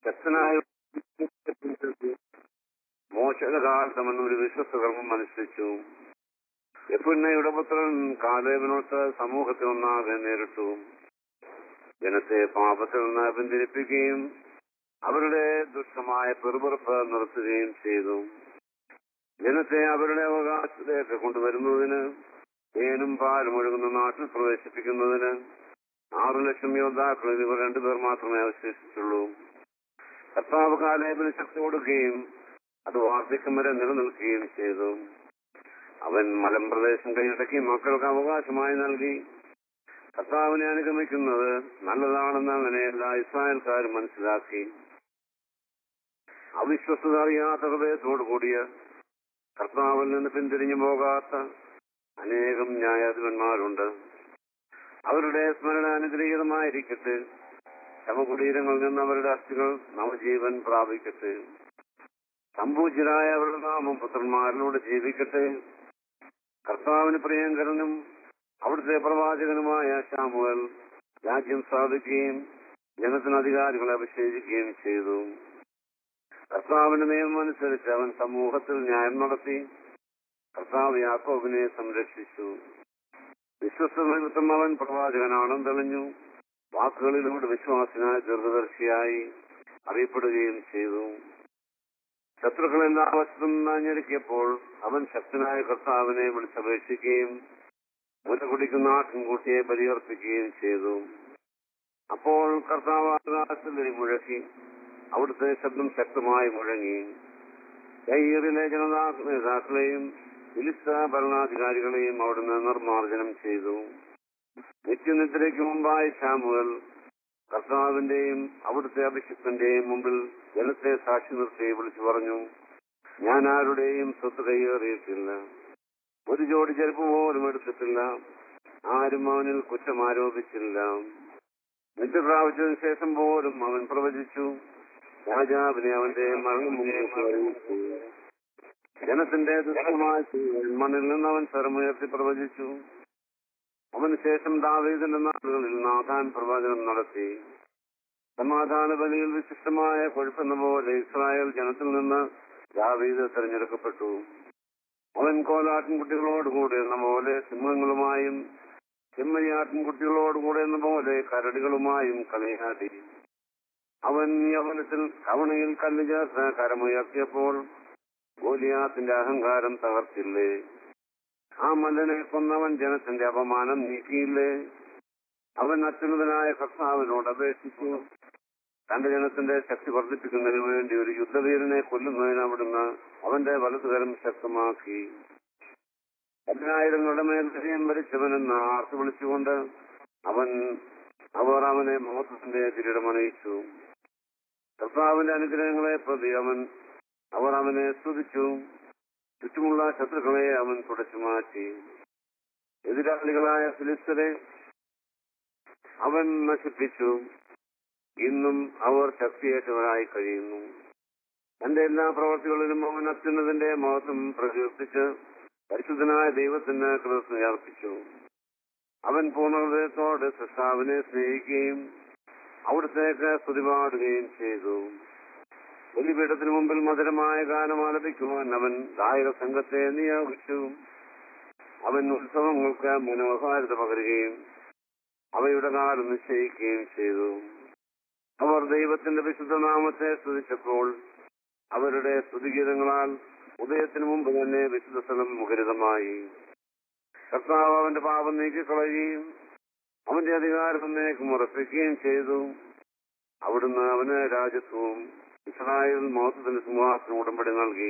ശക്തനായ മോശയുടെ കാലത്തമെന്ന് ഒരു വിശ്വസകർമ്മം അനുസരിച്ചു യപ്പുന്നയുടെ പുത്രൻ കാലേബിനോട്ട് സമൂഹത്തെ ഒന്നാകെ നേരിട്ടു ജനത്തെ പാപത്തിൽ നിന്ന് പിന്തിരിപ്പിക്കുകയും അവരുടെ ദുഷ്ടമായ പെറുപുറപ്പ് നിർത്തുകയും ചെയ്തു ജനത്തെ അവരുടെ അവകാശത്തിലേക്ക് കൊണ്ടുവരുന്നതിന് തേനും പാലും ഒഴുകുന്ന നാട്ടിൽ പ്രവേശിപ്പിക്കുന്നതിന് ആറു ലക്ഷം യോദ്ധാക്കളിൽ ഇവർ രണ്ടുപേർ മാത്രമേ അവശേഷിച്ചുള്ളൂ കർത്താവ് കാലേബിന് ശക്തി കൊടുക്കുകയും അത് വാർദ്ധക്യം വരെ നിലനിൽക്കുകയും ചെയ്തു അവൻ മലമ്പ്രദേശം കൈയടക്കി മക്കൾക്ക് അവകാശമായി നൽകി കർത്താവിനെ അനുഗമിക്കുന്നത് നല്ലതാണെന്ന് അങ്ങനെ എല്ലാ ഇസ്രായേൽക്കാരും മനസ്സിലാക്കി അവിശ്വസത അറിയാത്ത ഹൃദയത്തോടു കൂടിയ കർത്താവിൽ നിന്ന് പിന്തിരിഞ്ഞു പോകാത്ത അനേകം ന്യായാധിപന്മാരുണ്ട് അവരുടെ സ്മരണ അനുഗ്രഹീതമായിരിക്കട്ടെ ശവകുടീരങ്ങളിൽ നിന്ന് അവരുടെ അസ്ഥികൾ നവജീവൻ പ്രാപിക്കട്ടെ സമ്പൂജ്യരായ അവരുടെ നാമം പുത്രന്മാരിലൂടെ ജീവിക്കട്ടെ കർത്താവിന് പ്രിയങ്കരനും അവിടുത്തെ പ്രവാചകനുമായ ശാമുവൽ രാജ്യം സ്ഥാപിക്കുകയും ജനത്തിന് അധികാരികളെ അഭിഷേചിക്കുകയും ചെയ്തു കർത്താവിന്റെ നിയമം അനുസരിച്ച് അവൻ സമൂഹത്തിൽ ന്യായം നടത്തി കർത്താവ് യാക്കോബിനെ സംരക്ഷിച്ചു വിശ്വസ്ത നിമിത്തം അവൻ പ്രവാചകനാണെന്ന് തെളിഞ്ഞു വാക്കുകളിലൂടെ വിശ്വാസനായ ദീർഘദർശിയായി അറിയപ്പെടുകയും ചെയ്തു ശത്രുക്കളെല്ലാം വശത്തും ഞെരുക്കിയപ്പോൾ അവൻ ശക്തനായ കർത്താവിനെ വിളിച്ചപേക്ഷിക്കുകയും മുല കുടിക്കുന്ന ആട്ടിൻകുട്ടിയെ ബലിയർപ്പിക്കുകയും ചെയ്തു അപ്പോൾ കർത്താവ് ആകാശത്തിൽ മുഴക്കി അവിടുത്തെ ശബ്ദം ശക്തമായി മുഴങ്ങി കയ്യേറിലെ ജനതാ നേതാക്കളെയും ഫിലിസ്ത ഭരണാധികാരികളെയും അവിടുന്ന് നിർമ്മാർജ്ജനം ചെയ്തു നിത്യനിദ്രയ്ക്ക് മുമ്പായി ശാമുവൽ കർത്താവിന്റെയും അവിടുത്തെ അഭിഷിക്തന്റെയും മുമ്പിൽ ജനത്തെ സാക്ഷി നിർത്തി വിളിച്ചു പറഞ്ഞു ഞാൻ ആരുടെയും സ്വത്ത് കൈയേറിയിട്ടില്ല ഒരു ജോഡി ചെരുപ്പ് പോലും എടുത്തിട്ടില്ല ആരും അവനിൽ കുറ്റം ആരോപിച്ചില്ല നിത്യ പ്രാപിച്ചതിന് ശേഷം പോലും അവൻ പ്രവചിച്ചു രാജാവിനെ അവന്റെ മരണം മുമ്പ് അറിയിച്ചു ജനത്തിന്റെ ദുഷ്ടമായ ചെയ്തികൾ മണ്ണിൽ നിന്ന് അവൻ സ്വരമുയർത്തി പ്രവചിച്ചു അവന് ശേഷം ദാവീദിന്റെ നാടുകളിൽ നാഥാൻ പ്രവചനം നടത്തി സമാധാന ബലിയിൽ വിശിഷ്ടമായ കൊഴുപ്പെന്ന പോലെ ഇസ്രായേൽ ജനത്തിൽ നിന്ന് ദാവീദ് തെരഞ്ഞെടുക്കപ്പെട്ടു അവൻ കോലാട്ടിൻകുട്ടികളോടുകൂടെ എന്ന പോലെ സിംഹങ്ങളുമായും ചെമ്മരിയാട്ടിൻകുട്ടികളോടുകൂടെ എന്ന പോലെ കരടികളുമായും കളിയാടി അവൻ യവനത്തിൽ കവണയിൽ കല്ല് ചേർത്ത് കരമുയർത്തിയപ്പോൾ ഗോലിയാത്തിന്റെ അഹങ്കാരം തകർത്തില്ലേ ആ മല്ലനെ കൊന്നവൻ ജനത്തിന്റെ അപമാനം നീക്കിയില്ലേ അവൻ അത്യുന്നതനായ കർത്താവിനോട് അപേക്ഷിച്ചു തന്റെ ജനത്തിന്റെ ശക്തി വർദ്ധിപ്പിക്കുന്നതിന് വേണ്ടി ഒരു യുദ്ധവീരനെ കൊല്ലുന്നതിന് അവിടുന്ന് അവന്റെ വലതുകരം ശക്തമാക്കി പതിനായിരങ്ങളുടെ മേൽ വിജയം ഭരിച്ചവനെന്ന് ആർത്തു വിളിച്ചുകൊണ്ട് അവൻ അവർ അവനെ മഹത്വത്തിന്റെ കിരീടമണിയിച്ചു കർത്താവിന്റെ അനുഗ്രഹങ്ങളെ പ്രതി അവൻ അവർ അവനെ സ്തുതിച്ചു ചുറ്റുമുള്ള ശത്രുക്കളെ അവൻ തുടച്ചു മാറ്റി എതിരാളികളായ ഫിലിസ്തരെ അവൻ നശിപ്പിച്ചു ഇന്നും അവർ ശക്തിയേറ്റവരായി കഴിയുന്നു തന്റെ എല്ലാ പ്രവർത്തികളിലും അവൻ അത്യുന്നതിന്റെ മഹത്വം പ്രകീർത്തിച്ച് പരിശുദ്ധനായ ദൈവത്തിന് കൃതജ്ഞത അർപ്പിച്ചു അവൻ പൂർണ്ണഹൃദയത്തോടെ സൃഷ്ടാവിനെ സ്നേഹിക്കുകയും അവിടത്തേക്ക് സ്തുതിപാടുകയും ചെയ്തു ബലിപീഠത്തിന് മുമ്പിൽ മധുരമായ ഗാനം ആലപിക്കുവാൻ അവൻ ഗായക സംഘത്തെ നിയോഗിച്ചു അവൻ ഉത്സവങ്ങൾക്ക് മനോഹാരിത പകരുകയും അവയുടെ കാലം നിശ്ചയിക്കുകയും ചെയ്തു അവർ ദൈവത്തിന്റെ വിശുദ്ധ നാമത്തെ സ്തുതിച്ചപ്പോൾ അവരുടെ സ്തുതിഗീതങ്ങളാൽ ഉദയത്തിന് മുമ്പ് തന്നെ വിശുദ്ധ സ്ഥലം മുഖരിതമായി കർത്താവ് അവന്റെ പാപം നീക്കിക്കളയുകയും അവന്റെ അധികാരം എന്നേക്കും ഉറപ്പിക്കുകയും ചെയ്തു അവിടുന്ന് അവന് രാജ്യത്വവും ഇസ്രായേൽ മഹത്വത്തിന് സിംഹാസനം ഉടമ്പടി നൽകി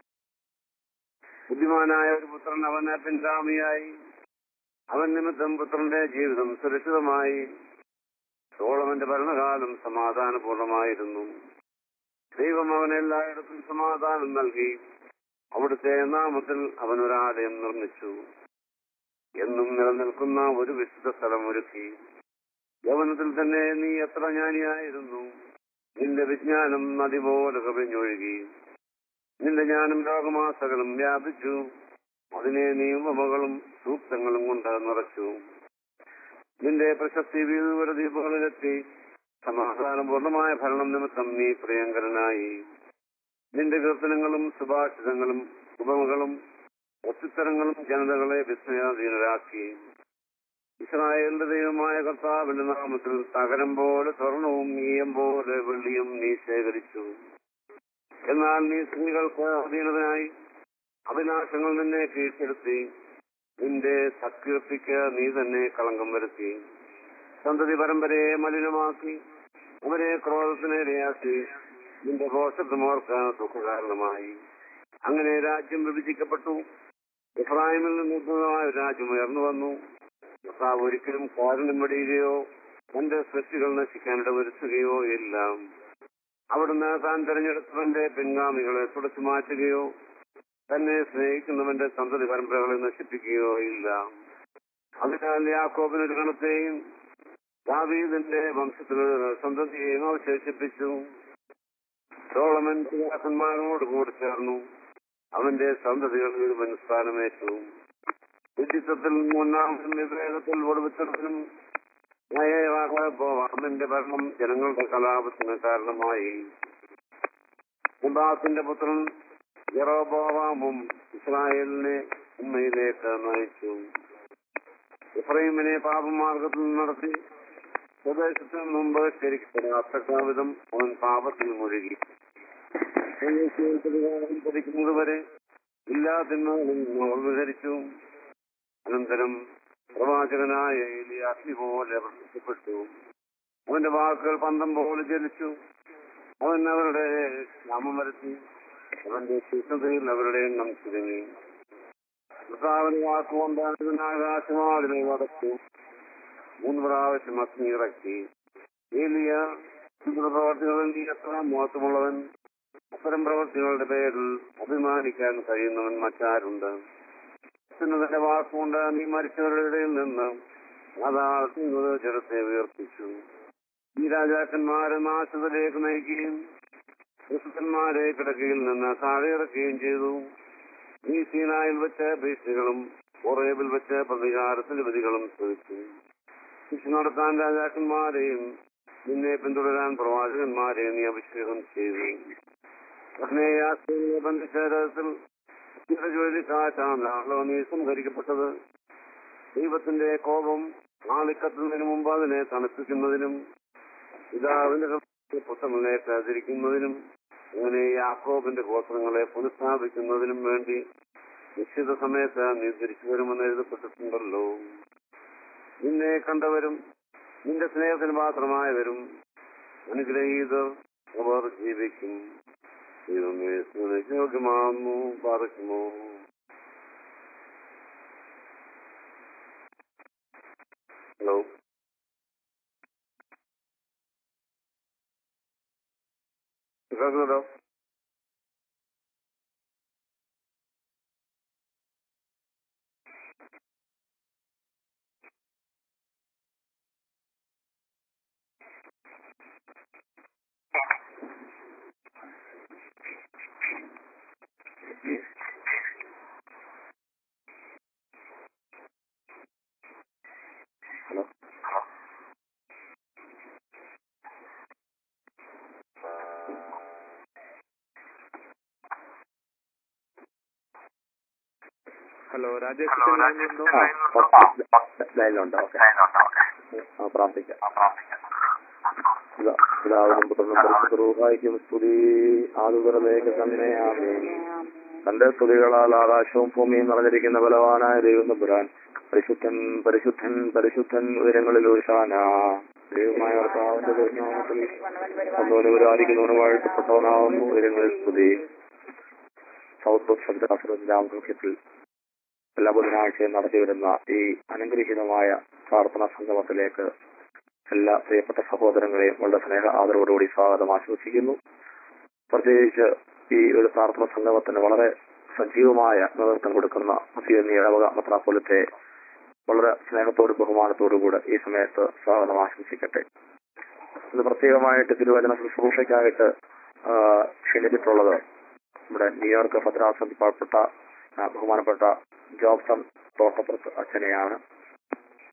ബുദ്ധിമാനായ ഒരു പുത്രൻ അവന് പിൻഗാമിയായി അവൻ നിമിത്തം പുത്രന്റെ ജീവിതം സുരക്ഷിതമായി സോളമന്റെ ഭരണകാലം സമാധാനപൂർണമായിരുന്നു ദൈവം അവന് എല്ലായിടത്തും സമാധാനം നൽകി അവിടുത്തെ നാമത്തിൽ അവൻ ഒരാലയം നിർമ്മിച്ചു എന്നും നിലനിൽക്കുന്ന ഒരു വിശുദ്ധ സ്ഥലം ഒരുക്കി യവനത്തിൽ തന്നെ നീ എത്ര ജ്ഞാനിയായിരുന്നു നിന്റെ വിജ്ഞാനം നദി പോലെ കവിഞ്ഞൊഴുകി നിന്റെ ജ്ഞാനം ലോകമാസകളും വ്യാപിച്ചു അതിനെ നീ ഉപമകളും സൂക്തങ്ങളും കൊണ്ട് നിറച്ചു നിന്റെ പ്രശസ്തി വീതുവര ദ്വീപുകളിലെത്തി സമാധാനപൂർണമായ ഭരണം നിമിത്തം നീ പ്രിയങ്കരനായി നിന്റെ കീർത്തനങ്ങളും സുഭാഷിതങ്ങളും ഉപമകളും ഒത്തുത്തരങ്ങളും ജനതകളെ വിസ്മയാധീനരാക്കി ഇസ്രായേലിന്റെ ദൈവമായ കർത്താവിന്റെ നാമത്തിൽ തകരം പോലെ സ്വർണവും ഈയം പോലെ വെള്ളിയും നീ ശേഖരിച്ചു എന്നാൽ നീ സ്ത്രീകൾക്ക് അധീനതനായി അവിനാശങ്ങൾ നിന്നെ കീഴ്പ്പെടുത്തി നിന്റെ സത്കീർത്തിക്ക് നീ തന്നെ കളങ്കം വരുത്തി സന്തതി പരമ്പരയെ മലിനമാക്കി അവരെ ക്രോധത്തിനിരയാക്കി നിന്റെ ഘോഷത്തുമോർക്ക് ദുഃഖകാരണമായി അങ്ങനെ രാജ്യം വിഭജിക്കപ്പെട്ടു ഇബ്രാഹിമിൽ നിന്ന് ഉദ്ഭവമായ ഒരു രാജ്യം ഉയർന്നു വന്നു കർത്താവ് ഒരിക്കലും കാരുണ്യം വെടിയുകയോ തന്റെ സൃഷ്ടികൾ നശിക്കാൻ ഇടവരുത്തുകയോ ഇല്ല അവിടുന്ന് താൻ തെരഞ്ഞെടുത്തവന്റെ പിൻഗാമികളെ തുടച്ചു മാറ്റുകയോ തന്നെ സ്നേഹിക്കുന്നവന്റെ സന്തതി പരമ്പരകളെ നശിപ്പിക്കുകയോ ഇല്ല അതിനാൽ യാക്കോബിനൊരു ഗണത്തെയും ദാവീദിന്റെ വംശത്തിനൊരു സന്തതിയെയും അവശേഷിപ്പിച്ചു സോളമൻ പിതാക്കന്മാരോട് കൂടി ചേർന്നു അവന്റെ സന്തതികൾ ഒരുവൻ സ്ഥാനമേറ്റു വിദ്യുത്വത്തിൽ മൂന്നാമതും വിവേകത്തിൽ ഒടുവിത്തരത്തിനും അവന്റെ ഭരണം ജനങ്ങളുടെ കലാപത്തിന് കാരണമായി നിബാത്തിന്റെ പുത്രൻ യറോബോവാമും ഇസ്രായേലിനെ ഉമ്മയിലേക്ക് നയിച്ചു ഇഫ്രൈമിനെ പാപമാർഗത്തിൽ നടത്തി സ്വദേശത്തിന് മുമ്പ് ശരിക്കും വിധം അവൻ പാപത്തിൽ മുഴുകി പഠിക്കുന്നത് വരെ ഇല്ലാതിന്മകളിൽ വിഹരിച്ചു അനന്തരം പ്രവാചകനായ ഏലി അഗ്നി പോലെ പ്രത്യക്ഷപ്പെട്ടു അവന്റെ വാക്കുകൾ പന്തം പോലെ ജലിച്ചു അവൻ അവരുടെ നാമം വരുത്തി അവന്റെ ശിഷ്ടതയിൽ അവരുടെ എണ്ണം ചുരുങ്ങി കർത്താവിന് വാക്കുകൊണ്ടാണ് ഇതിന് ആകാശമാതിനെ വടച്ചു മൂന്ന് പ്രാവശ്യം അഗ്നി ഇറക്കി ഏലിയ പ്രവർത്തികളിൽ നീ എത്ര മോശമുള്ളവൻ അത്തരം പ്രവർത്തികളുടെ പേരിൽ അഭിമാനിക്കാൻ കഴിയുന്നവൻ മറ്റാരുണ്ട് തന്റെ വാക്കുകൊണ്ട് നീ മരിച്ചവരുടെ ഇടയിൽ നിന്ന് അതാഴ്ത്തുന്നത് ജലത്തെ ഉയർപ്പിച്ചു ഈ രാജാക്കന്മാരെ നാശത്തിലേക്ക് നയിക്കുകയും ക്രിസ്തന്മാരെ കിടക്കയിൽ നിന്ന് താഴെ ഇറക്കുകയും ചെയ്തു ഈ സീനായിൽ വെച്ച് ഭീഷണികളും ഒറേബിൽ വെച്ച് പ്രതികാരത്തിന്റെ വിധികളും ചോദിച്ചു ശിക്ഷ നടത്താൻ രാജാക്കന്മാരെയും നിന്നെ പിന്തുടരാൻ പ്രവാചകന്മാരെയും നീ അഭിഷേകം ചെയ്തു ബന്ധിച്ചേരത്തിൽ ചുഴലിക്കാറ്റാണല്ലോ നീ സംഹരിക്കപ്പെട്ടത് ദൈവത്തിന്റെ കോപം ആളിക്കത്തുന്നതിന് മുമ്പ് അതിനെ തണുപ്പിക്കുന്നതിനും പിതാവിന്റെ പുത്രങ്ങളിലേക്ക് തിരിക്കുന്നതിനും അങ്ങനെ യാക്കോബിന്റെ ഗോത്രങ്ങളെ പുനഃസ്ഥാപിക്കുന്നതിനും വേണ്ടി നിശ്ചിത സമയത്ത് നീ തിരിച്ചു വരുമെന്ന് എഴുതപ്പെട്ടിട്ടുണ്ടല്ലോ നിന്നെ കണ്ടവരും നിന്റെ സ്നേഹത്തിന് മാത്രമായവരും അനുഗ്രഹീതർ അവർ ജീവിക്കും ദൈവമേ സ്മരണയ്ക്ക് യോഗ്യമാകുന്നു പാർക്കുമോ ഹലോ കേൾക്കുന്നുണ്ടോ ഹലോ ഹലോ രാജേഷ് ലൈനിലുണ്ടോ ലൈനിലുണ്ട് ഓക്കെ ആ പ്രാർത്ഥിക്കാം പിതാവിനും പുത്രനും പരിശുദ്ധരൂഹായിക്കും സ്തുതി ആതുതരമേക തന്നെ ആമേൻ തന്റെ സ്തുതികളാൽ ആകാശവും ഭൂമിയും നിറഞ്ഞിരിക്കുന്ന ബലവാനായ ദൈവം പുരാൻ പരിശുദ്ധൻ പരിശുദ്ധൻ പരിശുദ്ധൻ ഉയരങ്ങളിൽ ഒരുശാന ദൈവമായ കർത്താവിന്റെ തിരുനാമത്തിൽ ഒന്നോനെ ഒരായിരിക്കുന്നവന് വാഴ്ത്തപ്പെട്ടവനാവുന്നു ഉയരങ്ങളിൽ സ്തുതി സൗത്ത് വെസ്റ്റ് ശബ്ദാശ്രമത്തിന്റെ ആഭിമുഖ്യത്തിൽ എല്ലാ ബുധനാഴ്ചയും നടത്തിവരുന്ന ഈ അനുഗ്രഹീതമായ പ്രാർത്ഥനാ സംഗമത്തിലേക്ക് എല്ലാ പ്രിയപ്പെട്ട സഹോദരങ്ങളെയും വളരെ സ്നേഹ ആദരവോടുകൂടി സ്വാഗതം ആശംസിക്കുന്നു പ്രത്യേകിച്ച് ഈ ഒരു പ്രാർത്ഥന സംഗമത്തിന് വളരെ സജീവമായ നേതൃത്വം കൊടുക്കുന്ന മുസ്ലിം ഇടവക മെത്രാപ്പൊലത്തെ വളരെ സ്നേഹത്തോടും ബഹുമാനത്തോടും കൂടെ ഈ സമയത്ത് സ്വാഗതം ആശംസിക്കട്ടെ ഇന്ന് പ്രത്യേകമായിട്ട് തിരുവചന ശുശ്രൂഷയ്ക്കായിട്ട് ആ, ക്ഷണിച്ചിട്ടുള്ളത് നമ്മുടെ ന്യൂയോർക്ക് ഭദ്രാസനത്തിൽ പാർപ്പെട്ട ആ, ബഹുമാനപ്പെട്ട ജോബ്സൺ തോട്ടപ്പുറത്ത് അച്ഛനെയാണ്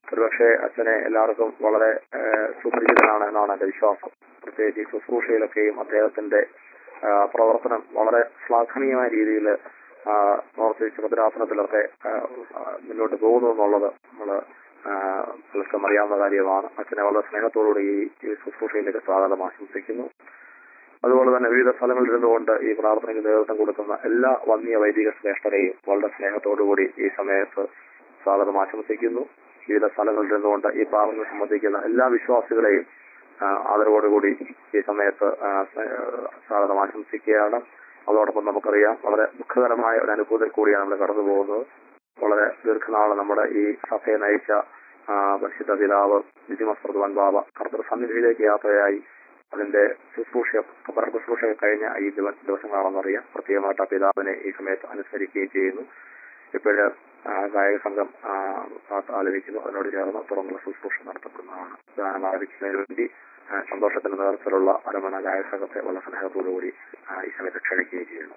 ഒരുപക്ഷെ അച്ഛനെ എല്ലാവർക്കും വളരെ ഏഹ്, സുപരിചിതനാണ് എന്നാണ് എന്റെ വിശ്വാസം പ്രത്യേകിച്ച് ഈ ശുശ്രൂഷയിലൊക്കെയും അദ്ദേഹത്തിന്റെ ആ, പ്രവർത്തനം വളരെ ശ്ലാഘനീയമായ രീതിയിൽ പ്രവർത്തിച്ച് ഭദ്രാസനത്തിലൊക്കെ ആ, ആ, മുന്നോട്ട് പോകുന്നു എന്നുള്ളത് നമ്മള് ആ, പലർക്കും അറിയാവുന്ന കാര്യമാണ് അച്ഛനെ വളരെ സ്നേഹത്തോടുകൂടി ഈ ഈ ശുശ്രൂഷയിലേക്ക് സ്വാഗതം ആശംസിക്കുന്നു അതുപോലെ തന്നെ വിവിധ സ്ഥലങ്ങളിൽ ഇരുന്നുകൊണ്ട് ഈ പ്രാർത്ഥനയ്ക്ക് നേതൃത്വം കൊടുക്കുന്ന എല്ലാ വന്യ വൈദിക ശ്രേഷ്ഠരെയും വളരെ സ്നേഹത്തോടുകൂടി ഈ സമയത്ത് സ്വാഗതം ആശംസിക്കുന്നു വിവിധ സ്ഥലങ്ങളിൽ ഇരുന്നുകൊണ്ട് ഈ പ്രാർത്ഥന സംബന്ധിക്കുന്ന എല്ലാ വിശ്വാസികളെയും ആ, ആദരവോടുകൂടി ഈ സമയത്ത് ആ, സ്നേ- സ്വാഗതം ആശംസിക്കുകയാണ് അതോടൊപ്പം നമുക്കറിയാം വളരെ ദുഃഖകരമായ ഒരു അനുഭവത്തിൽ കൂടിയാണ് നമ്മൾ കടന്നു പോകുന്നത് വളരെ ദീർഘനാള് നമ്മുടെ ഈ സഭയെ നയിച്ച ആ, പരിശുദ്ധ പിതാവ് വിജിമസ്പ്രദവൻ ബാബ കർത്തൃ സന്നിധിയിലേക്ക് യാത്രയായി അതിന്റെ ശുശ്രൂഷ ഖബർ ശുശ്രൂഷ കഴിഞ്ഞ ഈ ദിവ- ദിവസങ്ങളാണെന്നറിയാം പ്രത്യേകമായിട്ട് ആ പിതാവിനെ ഈ സമയത്ത് അനുസ്മരിക്കുകയും ചെയ്യുന്നു ഇപ്പോഴ് ഗായക സംഘം ആ, പാട്ട് ആലപിക്കുന്നു അതിനോട് ചേർന്ന് തുറന്നുള്ള ശുശ്രൂഷ നടത്തപ്പെടുന്നതാണ് ഗാനം ആലപിക്കുന്നതിന് വേണ്ടി ആ, സന്തോഷത്തിന്റെ നേതൃത്വത്തിലുള്ള അരമണ ഗായക സംഘത്തെ വളരെ സ്നേഹത്തോടുകൂടി ആ, ഈ സമയത്ത് ക്ഷണിക്കുകയും ചെയ്യുന്നു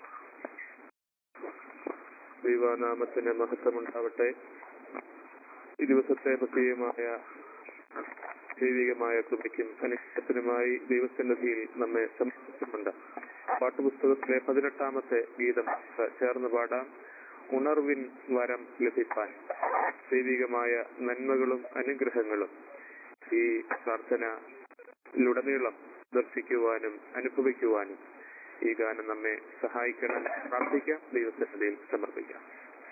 ദൈവനാമത്തിന് മഹത്വമുണ്ടാവട്ടെ ഈ ദിവസത്തെ പ്രത്യേകമായ ദൈവികമായ കൃപയ്ക്കും അനുഗ്രഹത്തിനുമായി ദൈവസന്നിധിയിൽ നമ്മെ സമർപ്പിച്ചിട്ടുണ്ട് പാട്ടുപുസ്തകത്തിലെ പതിനെട്ടാമത്തെ ഗീതം നമുക്ക് ചേർന്ന് പാടാം ഉണർവിൻ വരം ലഭിപ്പാൻ ദൈവികമായ നന്മകളും അനുഗ്രഹങ്ങളും ഈ പ്രാർത്ഥനയിലുടനീളം ദർശിക്കുവാനും അനുഭവിക്കുവാനും ഈ ഗാനം നമ്മെ സഹായിക്കണം പ്രാർത്ഥിക്കാം ദൈവസന്നിധിയിൽ സമർപ്പിക്കാം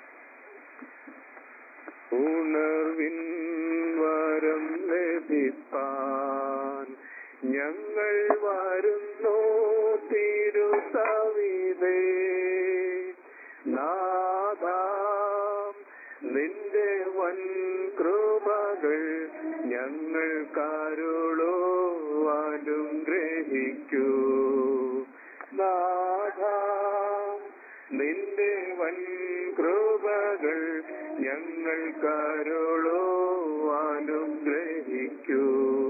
ഉണർവിൻ വരം ലഭിപ്പാൻ ഞങ്ങൾ വരുന്നു തിരുസവിതേ നാദാം നിന്റെ വൻ കൃപകൾ ഞങ്ങൾ കരുളോ അനുഗ്രഹിക്കൂ നാദാം നിന്റെ വൻ കൃപകൾ ഞങ്ങൾ കരുളോ അനുഗ്രഹിക്കൂ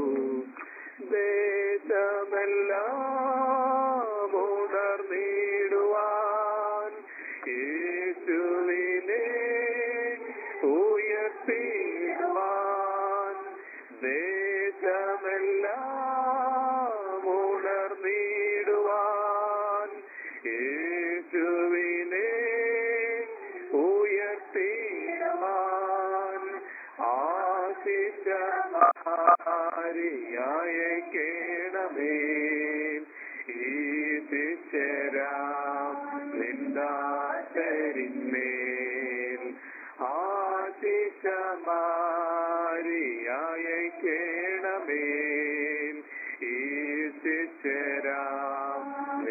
ദേശമെല്ലാം ഉണർന്നിടുവാൻ യേശുവിനെ ഉയർത്തിടുവാൻ ദേശമെല്ലാം ഉണർന്നിടുവാൻ യേശുവിനെ ഉയർത്തിടുവാൻ ആശിഷമാരിയണമേ ഈ ശിശരാം നിന്ദാസരിന്മേൽ ആശിഷമാരിയണമേ ഈ ശിശരാം